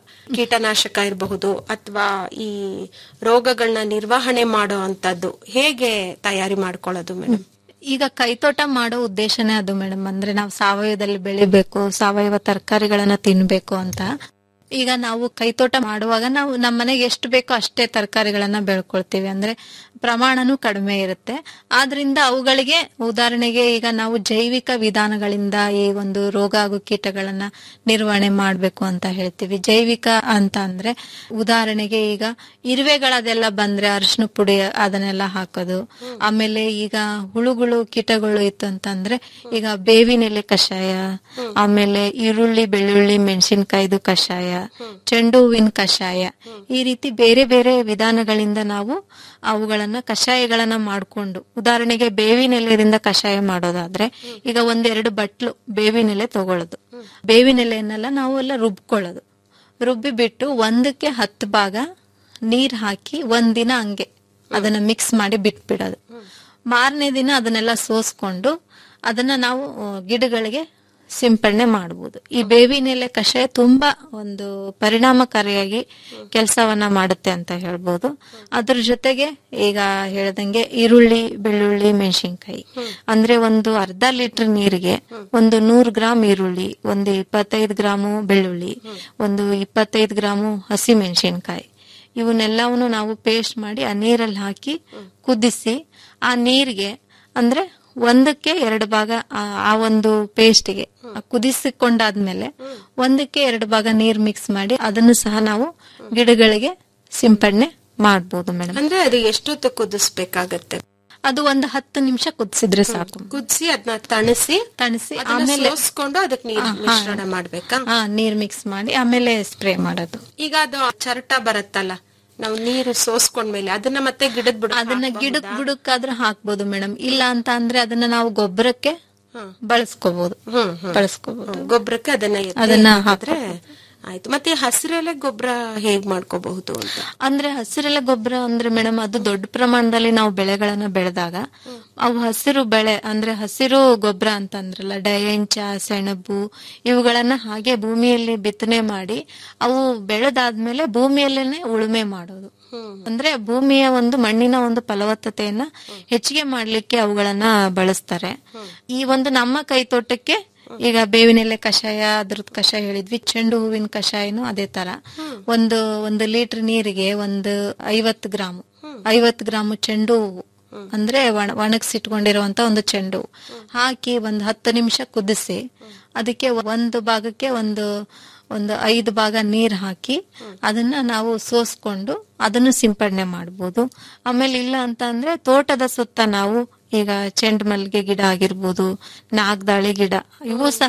ಕೀಟನಾಶಕ ಇರಬಹುದು ಅಥವಾ ಈ ರೋಗಗಳನ್ನ ನಿರ್ವಹಣೆ ಮಾಡೋ ಅಂತದ್ದು ಹೇಗೆ ತಯಾರಿ ಮಾಡ್ಕೊಳ್ಳೋದು ಮೇಡಮ್ ಈಗ ಕೈತೋಟ ಮಾಡೋ ಉದ್ದೇಶನೇ ಅದು ಮೇಡಮ್ ಅಂದ್ರೆ ನಾವು ಸಾವಯವದಲ್ಲಿ ಬೆಳಿಬೇಕು ಸಾವಯವ ತರಕಾರಿಗಳನ್ನ ತಿನ್ಬೇಕು ಅಂತ ಈಗ ನಾವು ಕೈತೋಟ ಮಾಡುವಾಗ ನಾವು ನಮ್ಮ ಮನೆಗೆ ಎಷ್ಟು ಬೇಕೋ ಅಷ್ಟೇ ತರಕಾರಿಗಳನ್ನ ಬೆಳ್ಕೊಳ್ತೀವಿ ಅಂದ್ರೆ ಪ್ರಮಾಣನೂ ಕಡಿಮೆ ಇರುತ್ತೆ ಆದ್ರಿಂದ ಅವುಗಳಿಗೆ ಉದಾಹರಣೆಗೆ ಈಗ ನಾವು ಜೈವಿಕ ವಿಧಾನಗಳಿಂದ ಈ ಒಂದು ರೋಗ ಹಾಗೂ ಕೀಟಗಳನ್ನ ನಿರ್ವಹಣೆ ಮಾಡ್ಬೇಕು ಅಂತ ಹೇಳ್ತೀವಿ ಜೈವಿಕ ಅಂತ ಅಂದ್ರೆ ಉದಾಹರಣೆಗೆ ಈಗ ಇರುವೆಗಳದೆಲ್ಲ ಬಂದ್ರೆ ಅರಿಶಿನ ಪುಡಿ ಅದನ್ನೆಲ್ಲ ಹಾಕೋದು ಆಮೇಲೆ ಈಗ ಹುಳುಗಳು ಕೀಟಗಳು ಇತ್ತು ಅಂತಂದ್ರೆ ಈಗ ಬೇವಿನೆಲೆ ಕಷಾಯ ಆಮೇಲೆ ಈರುಳ್ಳಿ ಬೆಳ್ಳುಳ್ಳಿ ಮೆಣಸಿನ್ಕಾಯ್ದು ಕಷಾಯ ಚೆಂಡು ಹೂವಿನ ಕಷಾಯ ಈ ರೀತಿ ಬೇರೆ ಬೇರೆ ವಿಧಾನಗಳಿಂದ ನಾವು ಅವುಗಳನ್ನ ಕಷಾಯಗಳನ್ನ ಮಾಡ್ಕೊಂಡು ಉದಾಹರಣೆಗೆ ಬೇವಿನೆಲೆಯಿಂದ ಕಷಾಯ ಮಾಡೋದಾದ್ರೆ ಈಗ ಒಂದೆರಡು ಬಟ್ಲು ಬೇವಿನೆಲೆ ತಗೊಳ್ಳೋದು ಬೇವಿನೆಲೆಯನ್ನೆಲ್ಲ ನಾವು ಎಲ್ಲ ರುಬ್ಕೊಳ್ಳೋದು ರುಬ್ಬಿ ಬಿಟ್ಟು ಒಂದಕ್ಕೆ ಹತ್ತು ಭಾಗ ನೀರ್ ಹಾಕಿ ಒಂದಿನ ಹಂಗೆ ಅದನ್ನ ಮಿಕ್ಸ್ ಮಾಡಿ ಬಿಟ್ಬಿಡೋದು ಮಾರನೇ ದಿನ ಅದನ್ನೆಲ್ಲ ಸೋಸ್ಕೊಂಡು ಅದನ್ನ ನಾವು ಆ, ಗಿಡಗಳಿಗೆ ಸಿಂಪಡಣೆ ಮಾಡಬಹುದು ಈ ಬೇವಿನೆಲೆ ಕಷಾಯ ತುಂಬಾ ಒಂದು ಪರಿಣಾಮಕಾರಿಯಾಗಿ ಕೆಲಸವನ್ನ ಮಾಡುತ್ತೆ ಅಂತ ಹೇಳ್ಬೋದು ಅದ್ರ ಜೊತೆಗೆ ಈಗ ಹೇಳ್ದಂಗೆ ಈರುಳ್ಳಿ ಬೆಳ್ಳುಳ್ಳಿ ಮೆಣಸಿನ್ಕಾಯಿ ಅಂದ್ರೆ ಒಂದು ಅರ್ಧ ಲೀಟರ್ ನೀರಿಗೆ ಒಂದು ನೂರು ಗ್ರಾಮ್ ಈರುಳ್ಳಿ ಒಂದು ಇಪ್ಪತ್ತೈದು ಗ್ರಾಮು ಬೆಳ್ಳುಳ್ಳಿ ಒಂದು ಇಪ್ಪತ್ತೈದು ಗ್ರಾಮು ಹಸಿ ಮೆಣಸಿನ್ಕಾಯಿ ಇವನ್ನೆಲ್ಲವನ್ನು ನಾವು ಪೇಸ್ಟ್ ಮಾಡಿ ಆ ನೀರಲ್ಲಿ ಹಾಕಿ ಕುದಿಸಿ ಆ ನೀರಿಗೆ ಅಂದ್ರೆ ಒಂದಕ್ಕೆ ಎರಡು ಭಾಗ ಆ- ಆ ಒಂದು ಪೇಸ್ಟ್ಗೆ ಕುದಿಸಿಕೊಂಡಾದ್ಮೇಲೆ ಒಂದಕ್ಕೆ ಎರಡು ಭಾಗ ನೀರ್ ಮಿಕ್ಸ್ ಮಾಡಿ ಅದನ್ನು ಸಹ ನಾವು ಗಿಡಗಳಿಗೆ ಸಿಂಪಡಣೆ ಮಾಡ್ಬೋದು ಮೇಡಮ್ ಅಂದ್ರೆ ಅದು ಎಷ್ಟೊತ್ತು ಕುದಿಸ್ಬೇಕಾಗತ್ತೆ ಅದು ಒಂದು ಹತ್ತು ನಿಮಿಷ ಕುದಿಸಿದ್ರೆ ಸಾಕು ಕುದಿಸಿ ಅದನ್ನ ತಣಿಸಿ ತಣಿಸಿ ಅದನ್ನ ಆಮೇಲೆ ಸೋಸ್ಕೊಂಡು ಅದಕ್ಕೆ ನೀರು ಮಿಶ್ರಣ ಮಾಡ್ಬೇಕಾ ಹಾ ನೀರ್ ಮಿಕ್ಸ್ ಮಾಡಿ ಆಮೇಲೆ ಸ್ಪ್ರೇ ಮಾಡೋದು ಈಗ ಅದು ಚರಟ ಬರುತ್ತಲ್ಲ ನಾವು ನೀರು ಸೋಸ್ಕೊಂಡ್ಮೇಲೆ ಅದನ್ನ ಮತ್ತೆ ಗಿಡದ ಬಿಡ ಅದನ್ನ ಗಿಡಕ್ ಬುಡಕ್ಕಾದ್ರೆ ಹಾಕ್ಬೋದು ಮೇಡಮ್ ಇಲ್ಲ ಅಂತ ಅಂದ್ರೆ ಅದನ್ನ ನಾವು ಗೊಬ್ಬರಕ್ಕೆ ಬಳಸ್ಕೋಬಹುದು ಹ್ಮ್ ಹ್ಮ್ ಬಳಸ್ಕೋಬಹುದು ಗೊಬ್ಬರಕ್ಕೆ ಅದನ್ನ ಎತ್ತಿ ಅದನ್ನ ಹಾಕಿದ್ರೆ ಆಯ್ತು ಮತ್ತೆ ಈ ಹಸಿರೆಲೆ ಗೊಬ್ಬರ ಹೇಗ್ ಮಾಡ್ಕೋಬಹುದು ಅಂತ ಅಂದ್ರೆ ಹಸಿರೆಲೆ ಗೊಬ್ಬರ ಅಂದ್ರೆ ಮೇಡಮ್ ಅದು ದೊಡ್ಡ ಪ್ರಮಾಣದಲ್ಲಿ ನಾವು ಬೆಳೆಗಳನ್ನ ಬೆಳೆದಾಗ ಅವು ಹಸಿರು ಬೆಳೆ ಅಂದ್ರೆ ಹಸಿರು ಗೊಬ್ಬರ ಅಂತ ಅಂದ್ರಲ್ಲ ಡಯಂಚ ಸೆಣಬು ಇವುಗಳನ್ನ ಹಾಗೆ ಭೂಮಿಯಲ್ಲಿ ಬಿತ್ತನೆ ಮಾಡಿ ಅವು ಬೆಳೆದಾದ್ಮೇಲೆ ಭೂಮಿಯಲ್ಲೇನೆ ಉಳುಮೆ ಮಾಡೋದು ಅಂದ್ರೆ ಭೂಮಿಯ ಒಂದು ಮಣ್ಣಿನ ಒಂದು ಫಲವತ್ತತೆಯನ್ನ ಹೆಚ್ಚಿಗೆ ಮಾಡ್ಲಿಕ್ಕೆ ಅವುಗಳನ್ನ ಬಳಸ್ತಾರೆ ಈ ಒಂದು ನಮ್ಮ ಕೈತೋಟಕ್ಕೆ ಈಗ ಬೇವಿನೆಲೆ ಕಷಾಯ ಅದ್ರದ್ ಕಷಾಯ ಹೇಳಿದ್ವಿ ಚೆಂಡು ಹೂವಿನ ಕಷಾಯನು ಅದೇ ತರ ಒಂದು ಒಂದು ಲೀಟರ್ ನೀರಿಗೆ ಒಂದು ಐವತ್ತು ಗ್ರಾಮ್ ಐವತ್ತು ಗ್ರಾಮ್ ಚೆಂಡು ಹೂವು ಅಂದ್ರೆ ಒಣ ಒಣಗಿಸಿಟ್ಕೊಂಡಿರುವಂತ ಒಂದು ಚೆಂಡು ಹೂವು ಹಾಕಿ ಒಂದು ಹತ್ತು ನಿಮಿಷ ಕುದಿಸಿ ಅದಕ್ಕೆ ಒಂದು ಭಾಗಕ್ಕೆ ಒಂದು ಒಂದು ಐದು ಭಾಗ ನೀರ್ ಹಾಕಿ ಅದನ್ನ ನಾವು ಸೋಸ್ಕೊಂಡು ಅದನ್ನು ಸಿಂಪಡಣೆ ಮಾಡ್ಬೋದು ಆಮೇಲೆ ಇಲ್ಲ ಅಂತ ಅಂದ್ರೆ ತೋಟದ ಸುತ್ತ ನಾವು ಈಗ ಚೆಂಡು ಮಲ್ಲಿಗೆ ಗಿಡ ಆಗಿರ್ಬೋದು ನಾಗದಾಳಿ ಗಿಡ ಇವು ಸಹ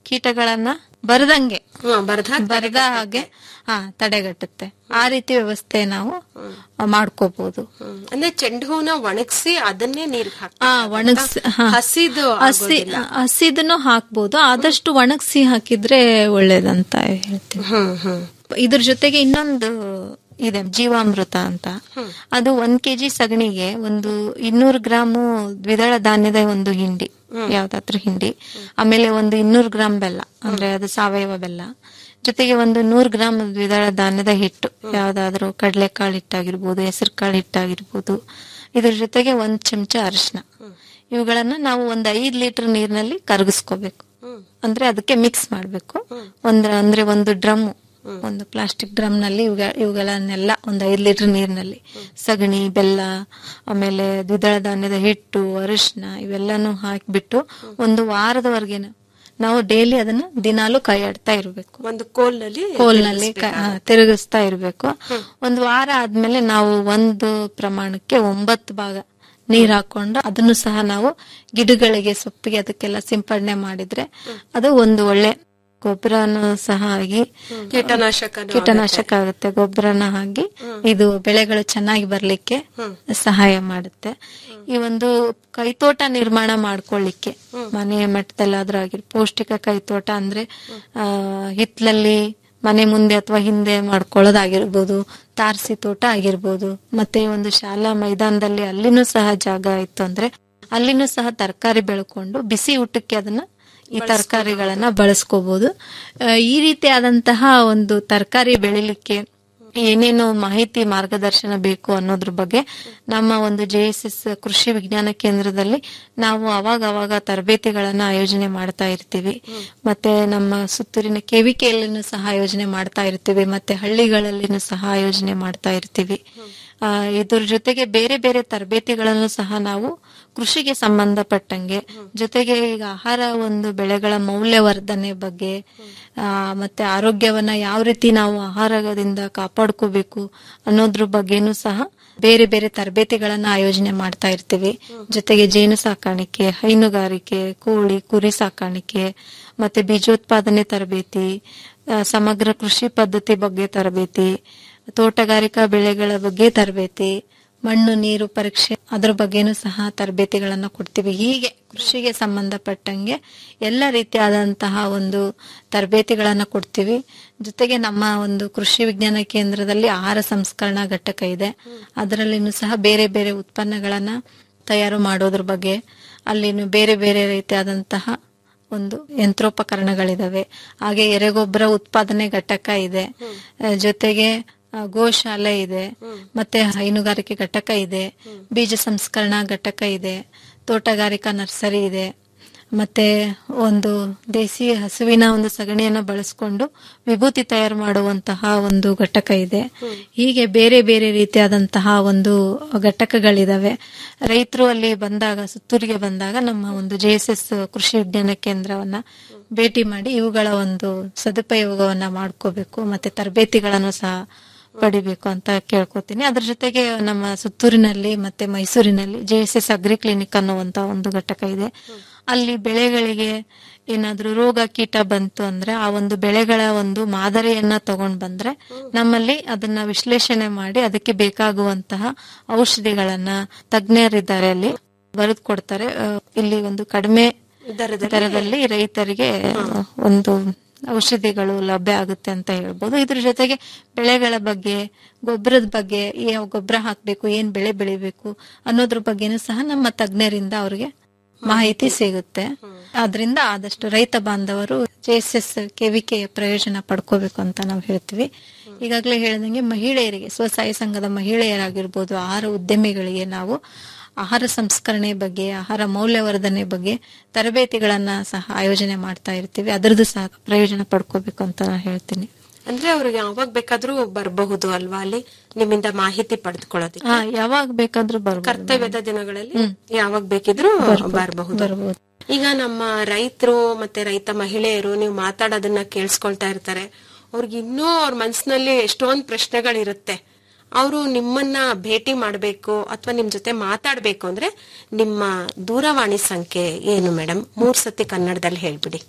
ಕೀಟಗಳನ್ನ ಬರದಂಗೆ ಹಾ, ಬರ್ದ ಹಾಗೆ ಬರದ ಹಾಗೆ ಹಾ ತಡೆಗಟ್ಟುತ್ತೆ ಆ ರೀತಿ ವ್ಯವಸ್ಥೆ ನಾವು ಮಾಡ್ಕೋಬಹುದು ಹ್ಮ್. ಅಂದ್ರೆ ಚೆಂಡು ಹೂವನ್ನ ಒಣಗಿಸಿ ಅದನ್ನೇ ನೀರ್ ಆ ಒಣಗ್ಸಿ ಹಾ. ಹಸಿದು ಹಸಿ ಹಸಿದನ್ನು ಹಾಕ್ಬೋದು ಆದಷ್ಟು ಒಣಗಿಸಿ ಹಾಕಿದ್ರೆ ಒಳ್ಳೇದಂತ ಹೇಳ್ತೀನಿ ಹ್ಮ್ ಹ್ಮ್ ಇದ್ರ ಜೊತೆಗೆ ಇನ್ನೊಂದು ಇದೆ ಜೀವಾಮೃತ ಅಂತ ಅದು ಒಂದ್ ಕೆಜಿ ಸಗಣಿಗೆ ಒಂದು ಇನ್ನೂರು ಗ್ರಾಮು ದ್ವಿದಳ ಧಾನ್ಯದ ಒಂದು ಹಿಂಡಿ ಯಾವ್ದಾದ್ರು ಹಿಂಡಿ ಆಮೇಲೆ ಒಂದು ಇನ್ನೂರು ಗ್ರಾಮ್ ಬೆಲ್ಲ ಅಂದ್ರೆ ಅದು ಸಾವಯವ ಬೆಲ್ಲ ಜೊತೆಗೆ ಒಂದು ನೂರು ಗ್ರಾಮ್ ದ್ವಿದಳ ಧಾನ್ಯದ ಹಿಟ್ಟು ಯಾವ್ದಾದ್ರು ಕಡಲೆಕಾಳು ಹಿಟ್ಟಾಗಿರ್ಬೋದು ಹೆಸರು ಕಾಳು ಹಿಟ್ಟಾಗಿರ್ಬೋದು ಇದ್ರ ಜೊತೆಗೆ ಒಂದ್ ಚಮಚ ಅರಿಶಿನ ಇವುಗಳನ್ನ ನಾವು ಒಂದ್ ಐದ್ ಲೀಟರ್ ನೀರಿನಲ್ಲಿ ಕರಗಿಸ್ಕೋಬೇಕು ಅಂದ್ರೆ ಅದಕ್ಕೆ ಮಿಕ್ಸ್ ಮಾಡ್ಬೇಕು ಒಂದ್ರ ಅಂದ್ರೆ ಒಂದು ಡ್ರಮ್ ಒಂದು ಪ್ಲಾಸ್ಟಿಕ್ ಡ್ರಮ್ ನಲ್ಲಿ ಇವುಗ- ಇವುಗಳನ್ನೆಲ್ಲ ಒಂದು ಐದ್ ಲೀಟರ್ ನೀರಿನಲ್ಲಿ ಸಗಣಿ ಬೆಲ್ಲ ಆಮೇಲೆ ದ್ವಿದಳ ಧಾನ್ಯದ ಹಿಟ್ಟು ಅರಿಶಿನ ಇವೆಲ್ಲಾನು ಹಾಕಿಬಿಟ್ಟು ಒಂದು ವಾರದವರೆಗೆನ ನಾವು ಡೈಲಿ ಅದನ್ನ ದಿನಾಲು ಕೈಯಾಡ್ತಾ ಇರಬೇಕು ಒಂದು ಕೋಲ್ನಲ್ಲಿ ಕೋಲ್ನಲ್ಲಿ ಕ- ಹಾ, ತಿರುಗಿಸ್ತಾ ಇರ್ಬೇಕು ಒಂದು ವಾರ ಆದ್ಮೇಲೆ ನಾವು ಒಂದು ಪ್ರಮಾಣಕ್ಕೆ ಒಂಬತ್ತು ಭಾಗ ನೀರ್ ಹಾಕೊಂಡು ಅದನ್ನು ಸಹ ನಾವು ಗಿಡಗಳಿಗೆ ಸೊಪ್ಪಿಗೆ ಅದಕ್ಕೆಲ್ಲ ಸಿಂಪಡಣೆ ಮಾಡಿದ್ರೆ ಅದು ಒಂದು ಒಳ್ಳೆ ಗೊಬ್ಬರನು ಸಹ ಆಗಿ ಕೀಟನಾಶಕ ಕೀಟನಾಶಕ ಆಗುತ್ತೆ ಗೊಬ್ಬರನ ಹಾಕಿ ಇದು ಬೆಳೆಗಳು ಚೆನ್ನಾಗಿ ಬರ್ಲಿಕ್ಕೆ ಸಹಾಯ ಮಾಡುತ್ತೆ ಈ ಒಂದು ಕೈತೋಟ ನಿರ್ಮಾಣ ಮಾಡ್ಕೊಳ್ಳಿಕ್ಕೆ ಮನೆಯ ಮಟ್ಟದಲ್ಲಾದ್ರೂ ಆಗಿರ್ ಪೌಷ್ಟಿಕ ಕೈತೋಟ ಅಂದ್ರೆ ಆ ಹಿತ್ಲಲ್ಲಿ ಮನೆ ಮುಂದೆ ಅಥವಾ ಹಿಂದೆ ಮಾಡ್ಕೊಳ್ಳೋದಾಗಿರ್ಬೋದು ತಾರಸಿ ತೋಟ ಆಗಿರ್ಬೋದು ಮತ್ತೆ ಒಂದು ಶಾಲಾ ಮೈದಾನದಲ್ಲಿ ಅಲ್ಲಿನೂ ಸಹ ಜಾಗ ಇತ್ತು ಅಂದ್ರೆ ಅಲ್ಲಿನೂ ಸಹ ತರಕಾರಿ ಬೆಳ್ಕೊಂಡು ಬಿಸಿ ಊಟಕ್ಕೆ ಅದನ್ನ ಈ ತರಕಾರಿಗಳನ್ನ ಬಳಸ್ಕೋಬಹುದು ಆ, ಈ ರೀತಿಯಾದಂತಹ ಒಂದು ತರಕಾರಿ ಬೆಳಿಲಿಕ್ಕೆ ಏನೇನು ಮಾಹಿತಿ ಮಾರ್ಗದರ್ಶನ ಬೇಕು ಅನ್ನೋದ್ರ ಬಗ್ಗೆ ನಮ್ಮ ಒಂದು ಜೆ ಎಸ್ ಎಸ್ ಕೃಷಿ ವಿಜ್ಞಾನ ಕೇಂದ್ರದಲ್ಲಿ ನಾವು ಅವಾಗ ಅವಾಗ ತರಬೇತಿಗಳನ್ನ ಆಯೋಜನೆ ಮಾಡ್ತಾ ಇರ್ತೀವಿ ಮತ್ತೆ ನಮ್ಮ ಸುತ್ತೂರಿನ ಕೆವಿಕೆಯಲ್ಲಿನೂ ಸಹ ಆಯೋಜನೆ ಮಾಡ್ತಾ ಇರ್ತೀವಿ ಮತ್ತೆ ಹಳ್ಳಿಗಳಲ್ಲಿನೂ ಸಹ ಆಯೋಜನೆ ಮಾಡ್ತಾ ಇರ್ತೀವಿ ಆ, ಇದ್ರ ಜೊತೆಗೆ ಬೇರೆ ಬೇರೆ ತರಬೇತಿಗಳನ್ನು ಸಹ ನಾವು ಕೃಷಿಗೆ ಸಂಬಂಧಪಟ್ಟಂಗೆ ಜೊತೆಗೆ ಈಗ ಆಹಾರ ಒಂದು ಬೆಳೆಗಳ ಮೌಲ್ಯವರ್ಧನೆ ಬಗ್ಗೆ ಆ, ಮತ್ತೆ ಆರೋಗ್ಯವನ್ನ ಯಾವ ರೀತಿ ನಾವು ಆಹಾರದಿಂದ ಕಾಪಾಡ್ಕೋಬೇಕು ಅನ್ನೋದ್ರ ಬಗ್ಗೆನೂ ಸಹ ಬೇರೆ ಬೇರೆ ತರಬೇತಿಗಳನ್ನ ಆಯೋಜನೆ ಮಾಡ್ತಾ ಇರ್ತೀವಿ ಜೊತೆಗೆ ಜೇನು ಸಾಕಾಣಿಕೆ ಹೈನುಗಾರಿಕೆ ಕೋಳಿ ಕುರಿ ಸಾಕಾಣಿಕೆ ಮತ್ತೆ ಬೀಜೋತ್ಪಾದನೆ ತರಬೇತಿ ಆ, ಸಮಗ್ರ ಕೃಷಿ ಪದ್ಧತಿ ಬಗ್ಗೆ ತರಬೇತಿ ತೋಟಗಾರಿಕಾ ಬೆಳೆಗಳ ಬಗ್ಗೆ ತರಬೇತಿ ಮಣ್ಣು ನೀರು ಪರೀಕ್ಷೆ ಅದ್ರ ಬಗ್ಗೆನೂ ಸಹ ತರಬೇತಿಗಳನ್ನ ಕೊಡ್ತೀವಿ ಹೀಗೆ ಕೃಷಿಗೆ ಸಂಬಂಧಪಟ್ಟಂಗೆ ಎಲ್ಲ ರೀತಿಯಾದಂತಹ ಒಂದು ತರಬೇತಿಗಳನ್ನ ಕೊಡ್ತೀವಿ ಜೊತೆಗೆ ನಮ್ಮ ಒಂದು ಕೃಷಿ ವಿಜ್ಞಾನ ಕೇಂದ್ರದಲ್ಲಿ ಆಹಾರ ಸಂಸ್ಕರಣಾ ಘಟಕ ಇದೆ ಅದರಲ್ಲಿನೂ ಸಹ ಬೇರೆ ಬೇರೆ ಉತ್ಪನ್ನಗಳನ್ನ ತಯಾರು ಮಾಡೋದ್ರ ಬಗ್ಗೆ ಅಲ್ಲಿನೂ ಬೇರೆ ಬೇರೆ ರೀತಿಯಾದಂತಹ ಒಂದು ಯಂತ್ರೋಪಕರಣಗಳಿದಾವೆ ಹಾಗೆ ಎರೆಗೊಬ್ಬರ ಉತ್ಪಾದನೆ ಘಟಕ ಇದೆ ಆ, ಜೊತೆಗೆ ಆ, ಗೋಶಾಲೆ ಇದೆ ಮತ್ತೆ ಹೈನುಗಾರಿಕೆ ಘಟಕ ಇದೆ ಬೀಜ ಸಂಸ್ಕರಣಾ ಘಟಕ ಇದೆ ತೋಟಗಾರಿಕಾ ನರ್ಸರಿ ಇದೆ ಮತ್ತೆ ಒಂದು ದೇಸಿ ಹಸುವಿನ ಒಂದು ಸಗಣಿಯನ್ನ ಬಳಸ್ಕೊಂಡು ವಿಭೂತಿ ತಯಾರು ಮಾಡುವಂತಹ ಒಂದು ಘಟಕ ಇದೆ ಹೀಗೆ ಬೇರೆ ಬೇರೆ ರೀತಿಯಾದಂತಹ ಒಂದು ಘಟಕಗಳಿದಾವೆ ರೈತರು ಅಲ್ಲಿ ಬಂದಾಗ ಸುತ್ತೂರಿಗೆ ಬಂದಾಗ ನಮ್ಮ ಒಂದು ಜೆ ಎಸ್ ಎಸ್ ಕೃಷಿ ವಿಜ್ಞಾನ ಕೇಂದ್ರವನ್ನ ಭೇಟಿ ಮಾಡಿ ಇವುಗಳ ಒಂದು ಸದುಪಯೋಗವನ್ನ ಮಾಡ್ಕೋಬೇಕು ಮತ್ತೆ ತರಬೇತಿಗಳನ್ನು ಸಹ ಪಡಿಬೇಕು ಅಂತ ಕೇಳ್ಕೊತೀನಿ ಅದ್ರ ಜೊತೆಗೆ ನಮ್ಮ ಸುತ್ತೂರಿನಲ್ಲಿ ಮತ್ತೆ ಮೈಸೂರಿನಲ್ಲಿ J S S agri clinic ಅನ್ನುವಂತ ಒಂದು ಘಟಕ ಇದೆ ಅಲ್ಲಿ ಬೆಳೆಗಳಿಗೆ ಏನಾದ್ರೂ ರೋಗ ಕೀಟ ಬಂತು ಅಂದ್ರೆ ಆ ಒಂದು ಬೆಳೆಗಳ ಒಂದು ಮಾದರಿಯನ್ನ ತಗೊಂಡ್ ಬಂದ್ರೆ ನಮ್ಮಲ್ಲಿ ಅದನ್ನ ವಿಶ್ಲೇಷಣೆ ಮಾಡಿ ಅದಕ್ಕೆ ಬೇಕಾಗುವಂತಹ ಔಷಧಿಗಳನ್ನ ತಜ್ಞರಿದ್ದಾರೆ ಅಲ್ಲಿ ಬರೆದು ಕೊಡ್ತಾರೆ ಆ, ಇಲ್ಲಿ ಒಂದು ಕಡಿಮೆ ದರದಲ್ಲಿ ರೈತರಿಗೆ ಒಂದು ಔಷಧಿಗಳು ಲಭ್ಯ ಆಗುತ್ತೆ ಅಂತ ಹೇಳ್ಬೋದು ಇದ್ರ ಜೊತೆಗೆ ಬೆಳೆಗಳ ಬಗ್ಗೆ ಗೊಬ್ಬರದ ಬಗ್ಗೆ ಯಾವ ಗೊಬ್ಬರ ಹಾಕ್ಬೇಕು ಏನ್ ಬೆಳೆ ಬೆಳಿಬೇಕು ಅನ್ನೋದ್ರ ಬಗ್ಗೆನೂ ಸಹ ನಮ್ಮ ತಜ್ಞರಿಂದ ಅವ್ರಿಗೆ ಮಾಹಿತಿ ಸಿಗುತ್ತೆ ಆದ್ರಿಂದ ಆದಷ್ಟು ರೈತ ಬಾಂಧವರು ಜೆ ಎಸ್ ಎಸ್ ಕೆವಿಕೆ ಪ್ರಯೋಜನ ಪಡ್ಕೋಬೇಕು ಅಂತ ನಾವು ಹೇಳ್ತೀವಿ ಈಗಾಗಲೇ ಹೇಳಿದಂಗೆ ಮಹಿಳೆಯರಿಗೆ ಸ್ವಸಹಾಯ ಸಂಘದ ಮಹಿಳೆಯರಾಗಿರ್ಬೋದು ಆಹಾರ ಉದ್ಯಮಿಗಳಿಗೆ ನಾವು ಆಹಾರ ಸಂಸ್ಕರಣೆ ಬಗ್ಗೆ ಆಹಾರ ಮೌಲ್ಯವರ್ಧನೆ ಬಗ್ಗೆ ತರಬೇತಿಗಳನ್ನ ಸಹ ಆಯೋಜನೆ ಮಾಡ್ತಾ ಇರ್ತೀವಿ ಅದರದ್ದು ಸಹ ಪ್ರಯೋಜನ ಪಡ್ಕೋಬೇಕು ಅಂತ ನಾನು ಹೇಳ್ತೀನಿ ಅಂದ್ರೆ ಅವ್ರಿಗೆ ಯಾವಾಗ ಬೇಕಾದ್ರೂ ಬರಬಹುದು ಅಲ್ವಾ ಅಲ್ಲಿ ನಿಮ್ಮಿಂದ ಮಾಹಿತಿ ಪಡೆದುಕೊಳ್ಳೋದಕ್ಕೆ ಹಾ ಯಾವಾಗ ಬೇಕಾದ್ರೂ ಬರ್ಬೋದು ಕರ್ತವ್ಯದ ದಿನಗಳಲ್ಲಿ ಯಾವಾಗ ಬೇಕಿದ್ರೂ ಬರಬಹುದು ಬರ್ಬೋದು. ಈಗ ನಮ್ಮ ರೈತರು ಮತ್ತೆ ರೈತ ಮಹಿಳೆಯರು ನೀವು ಮಾತಾಡೋದನ್ನ ಕೇಳಿಸ್ಕೊಳ್ತಾ ಇರ್ತಾರೆ ಅವ್ರಿಗೆ ಇನ್ನೂ ಅವ್ರ ಮನ್ಸಿನಲ್ಲಿ ಎಷ್ಟೊಂದ್ ಪ್ರಶ್ನೆಗಳಿರುತ್ತೆ ಅವರು ನಿಮ್ಮನ್ನ ಭೇಟಿ ಮಾಡ್ಬೇಕು ಅಥವಾ ನಿಮ್ ಜೊತೆ ಮಾತಾಡ್ಬೇಕು ಅಂದ್ರೆ ನಿಮ್ಮ ದೂರವಾಣಿ ಸಂಖ್ಯೆ ಏನು ಮೇಡಮ್ ಮೂರ್ ಸತಿ ಕನ್ನಡದಲ್ಲಿ ಹೇಳ್ಬಿಡಿ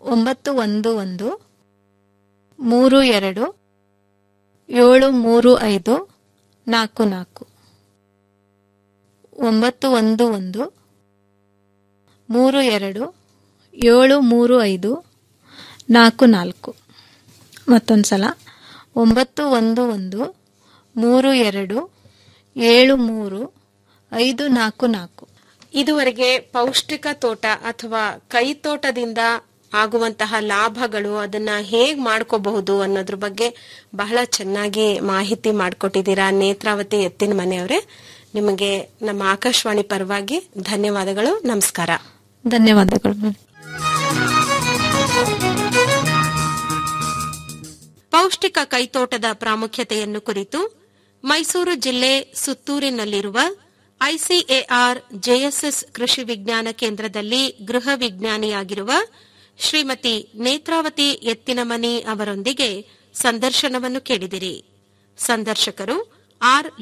ಒಂಬತ್ತು ಒಂದು ಒಂದು ಮೂರು ಎರಡು ಏಳು ಮೂರು ಐದು ನಾಲ್ಕು ನಾಲ್ಕು ಒಂಬತ್ತು ಒಂದು ಒಂದು ಮೂರು ಎರಡು ಏಳು ಮೂರು ಐದು ನಾಲ್ಕು ನಾಲ್ಕು ಮತ್ತೊಂದು ಸಲ ಒಂಬತ್ತು ಒಂದು ಒಂದು ಮೂರು ಎರಡು ಏಳು ಮೂರು ಐದು ನಾಲ್ಕು ನಾಲ್ಕು ಇದುವರೆಗೆ ಪೌಷ್ಟಿಕ ತೋಟ ಅಥವಾ ಕೈ ತೋಟದಿಂದ ಆಗುವಂತಹ ಲಾಭಗಳು ಅದನ್ನ ಹೇಗ್ ಮಾಡ್ಕೋಬಹುದು ಅನ್ನೋದ್ರ ಬಗ್ಗೆ ಬಹಳ ಚೆನ್ನಾಗಿ ಮಾಹಿತಿ ಮಾಡಿಕೊಟ್ಟಿದ್ದೀರಾ ನೇತ್ರಾವತಿ ಎತ್ತಿನ ಮನೆಯವರೇ ನಿಮಗೆ ನಮ್ಮ ಆಕಾಶವಾಣಿ ಪರವಾಗಿ ಧನ್ಯವಾದಗಳು ನಮಸ್ಕಾರ ಧನ್ಯವಾದಗಳು ಮೇಡಮ್ ಪೌಷ್ಟಿಕ ಕೈತೋಟದ ಪ್ರಾಮುಖ್ಯತೆಯನ್ನು ಕುರಿತು ಮೈಸೂರು ಜಿಲ್ಲೆ ಸುತ್ತೂರಿನಲ್ಲಿರುವ ಐಸಿಎಆರ್ ಜೆಎಸ್ಎಸ್ ಕೃಷಿ ವಿಜ್ಞಾನ ಕೇಂದ್ರದಲ್ಲಿ ಗೃಹ ವಿಜ್ಞಾನಿಯಾಗಿರುವ ಶ್ರೀಮತಿ ನೇತ್ರಾವತಿ ಎತ್ತಿನಮನಿ ಅವರೊಂದಿಗೆ ಸಂದರ್ಶನವನ್ನು ಕೇಳಿದಿರಿ ಸಂದರ್ಶಕರು ಆರ್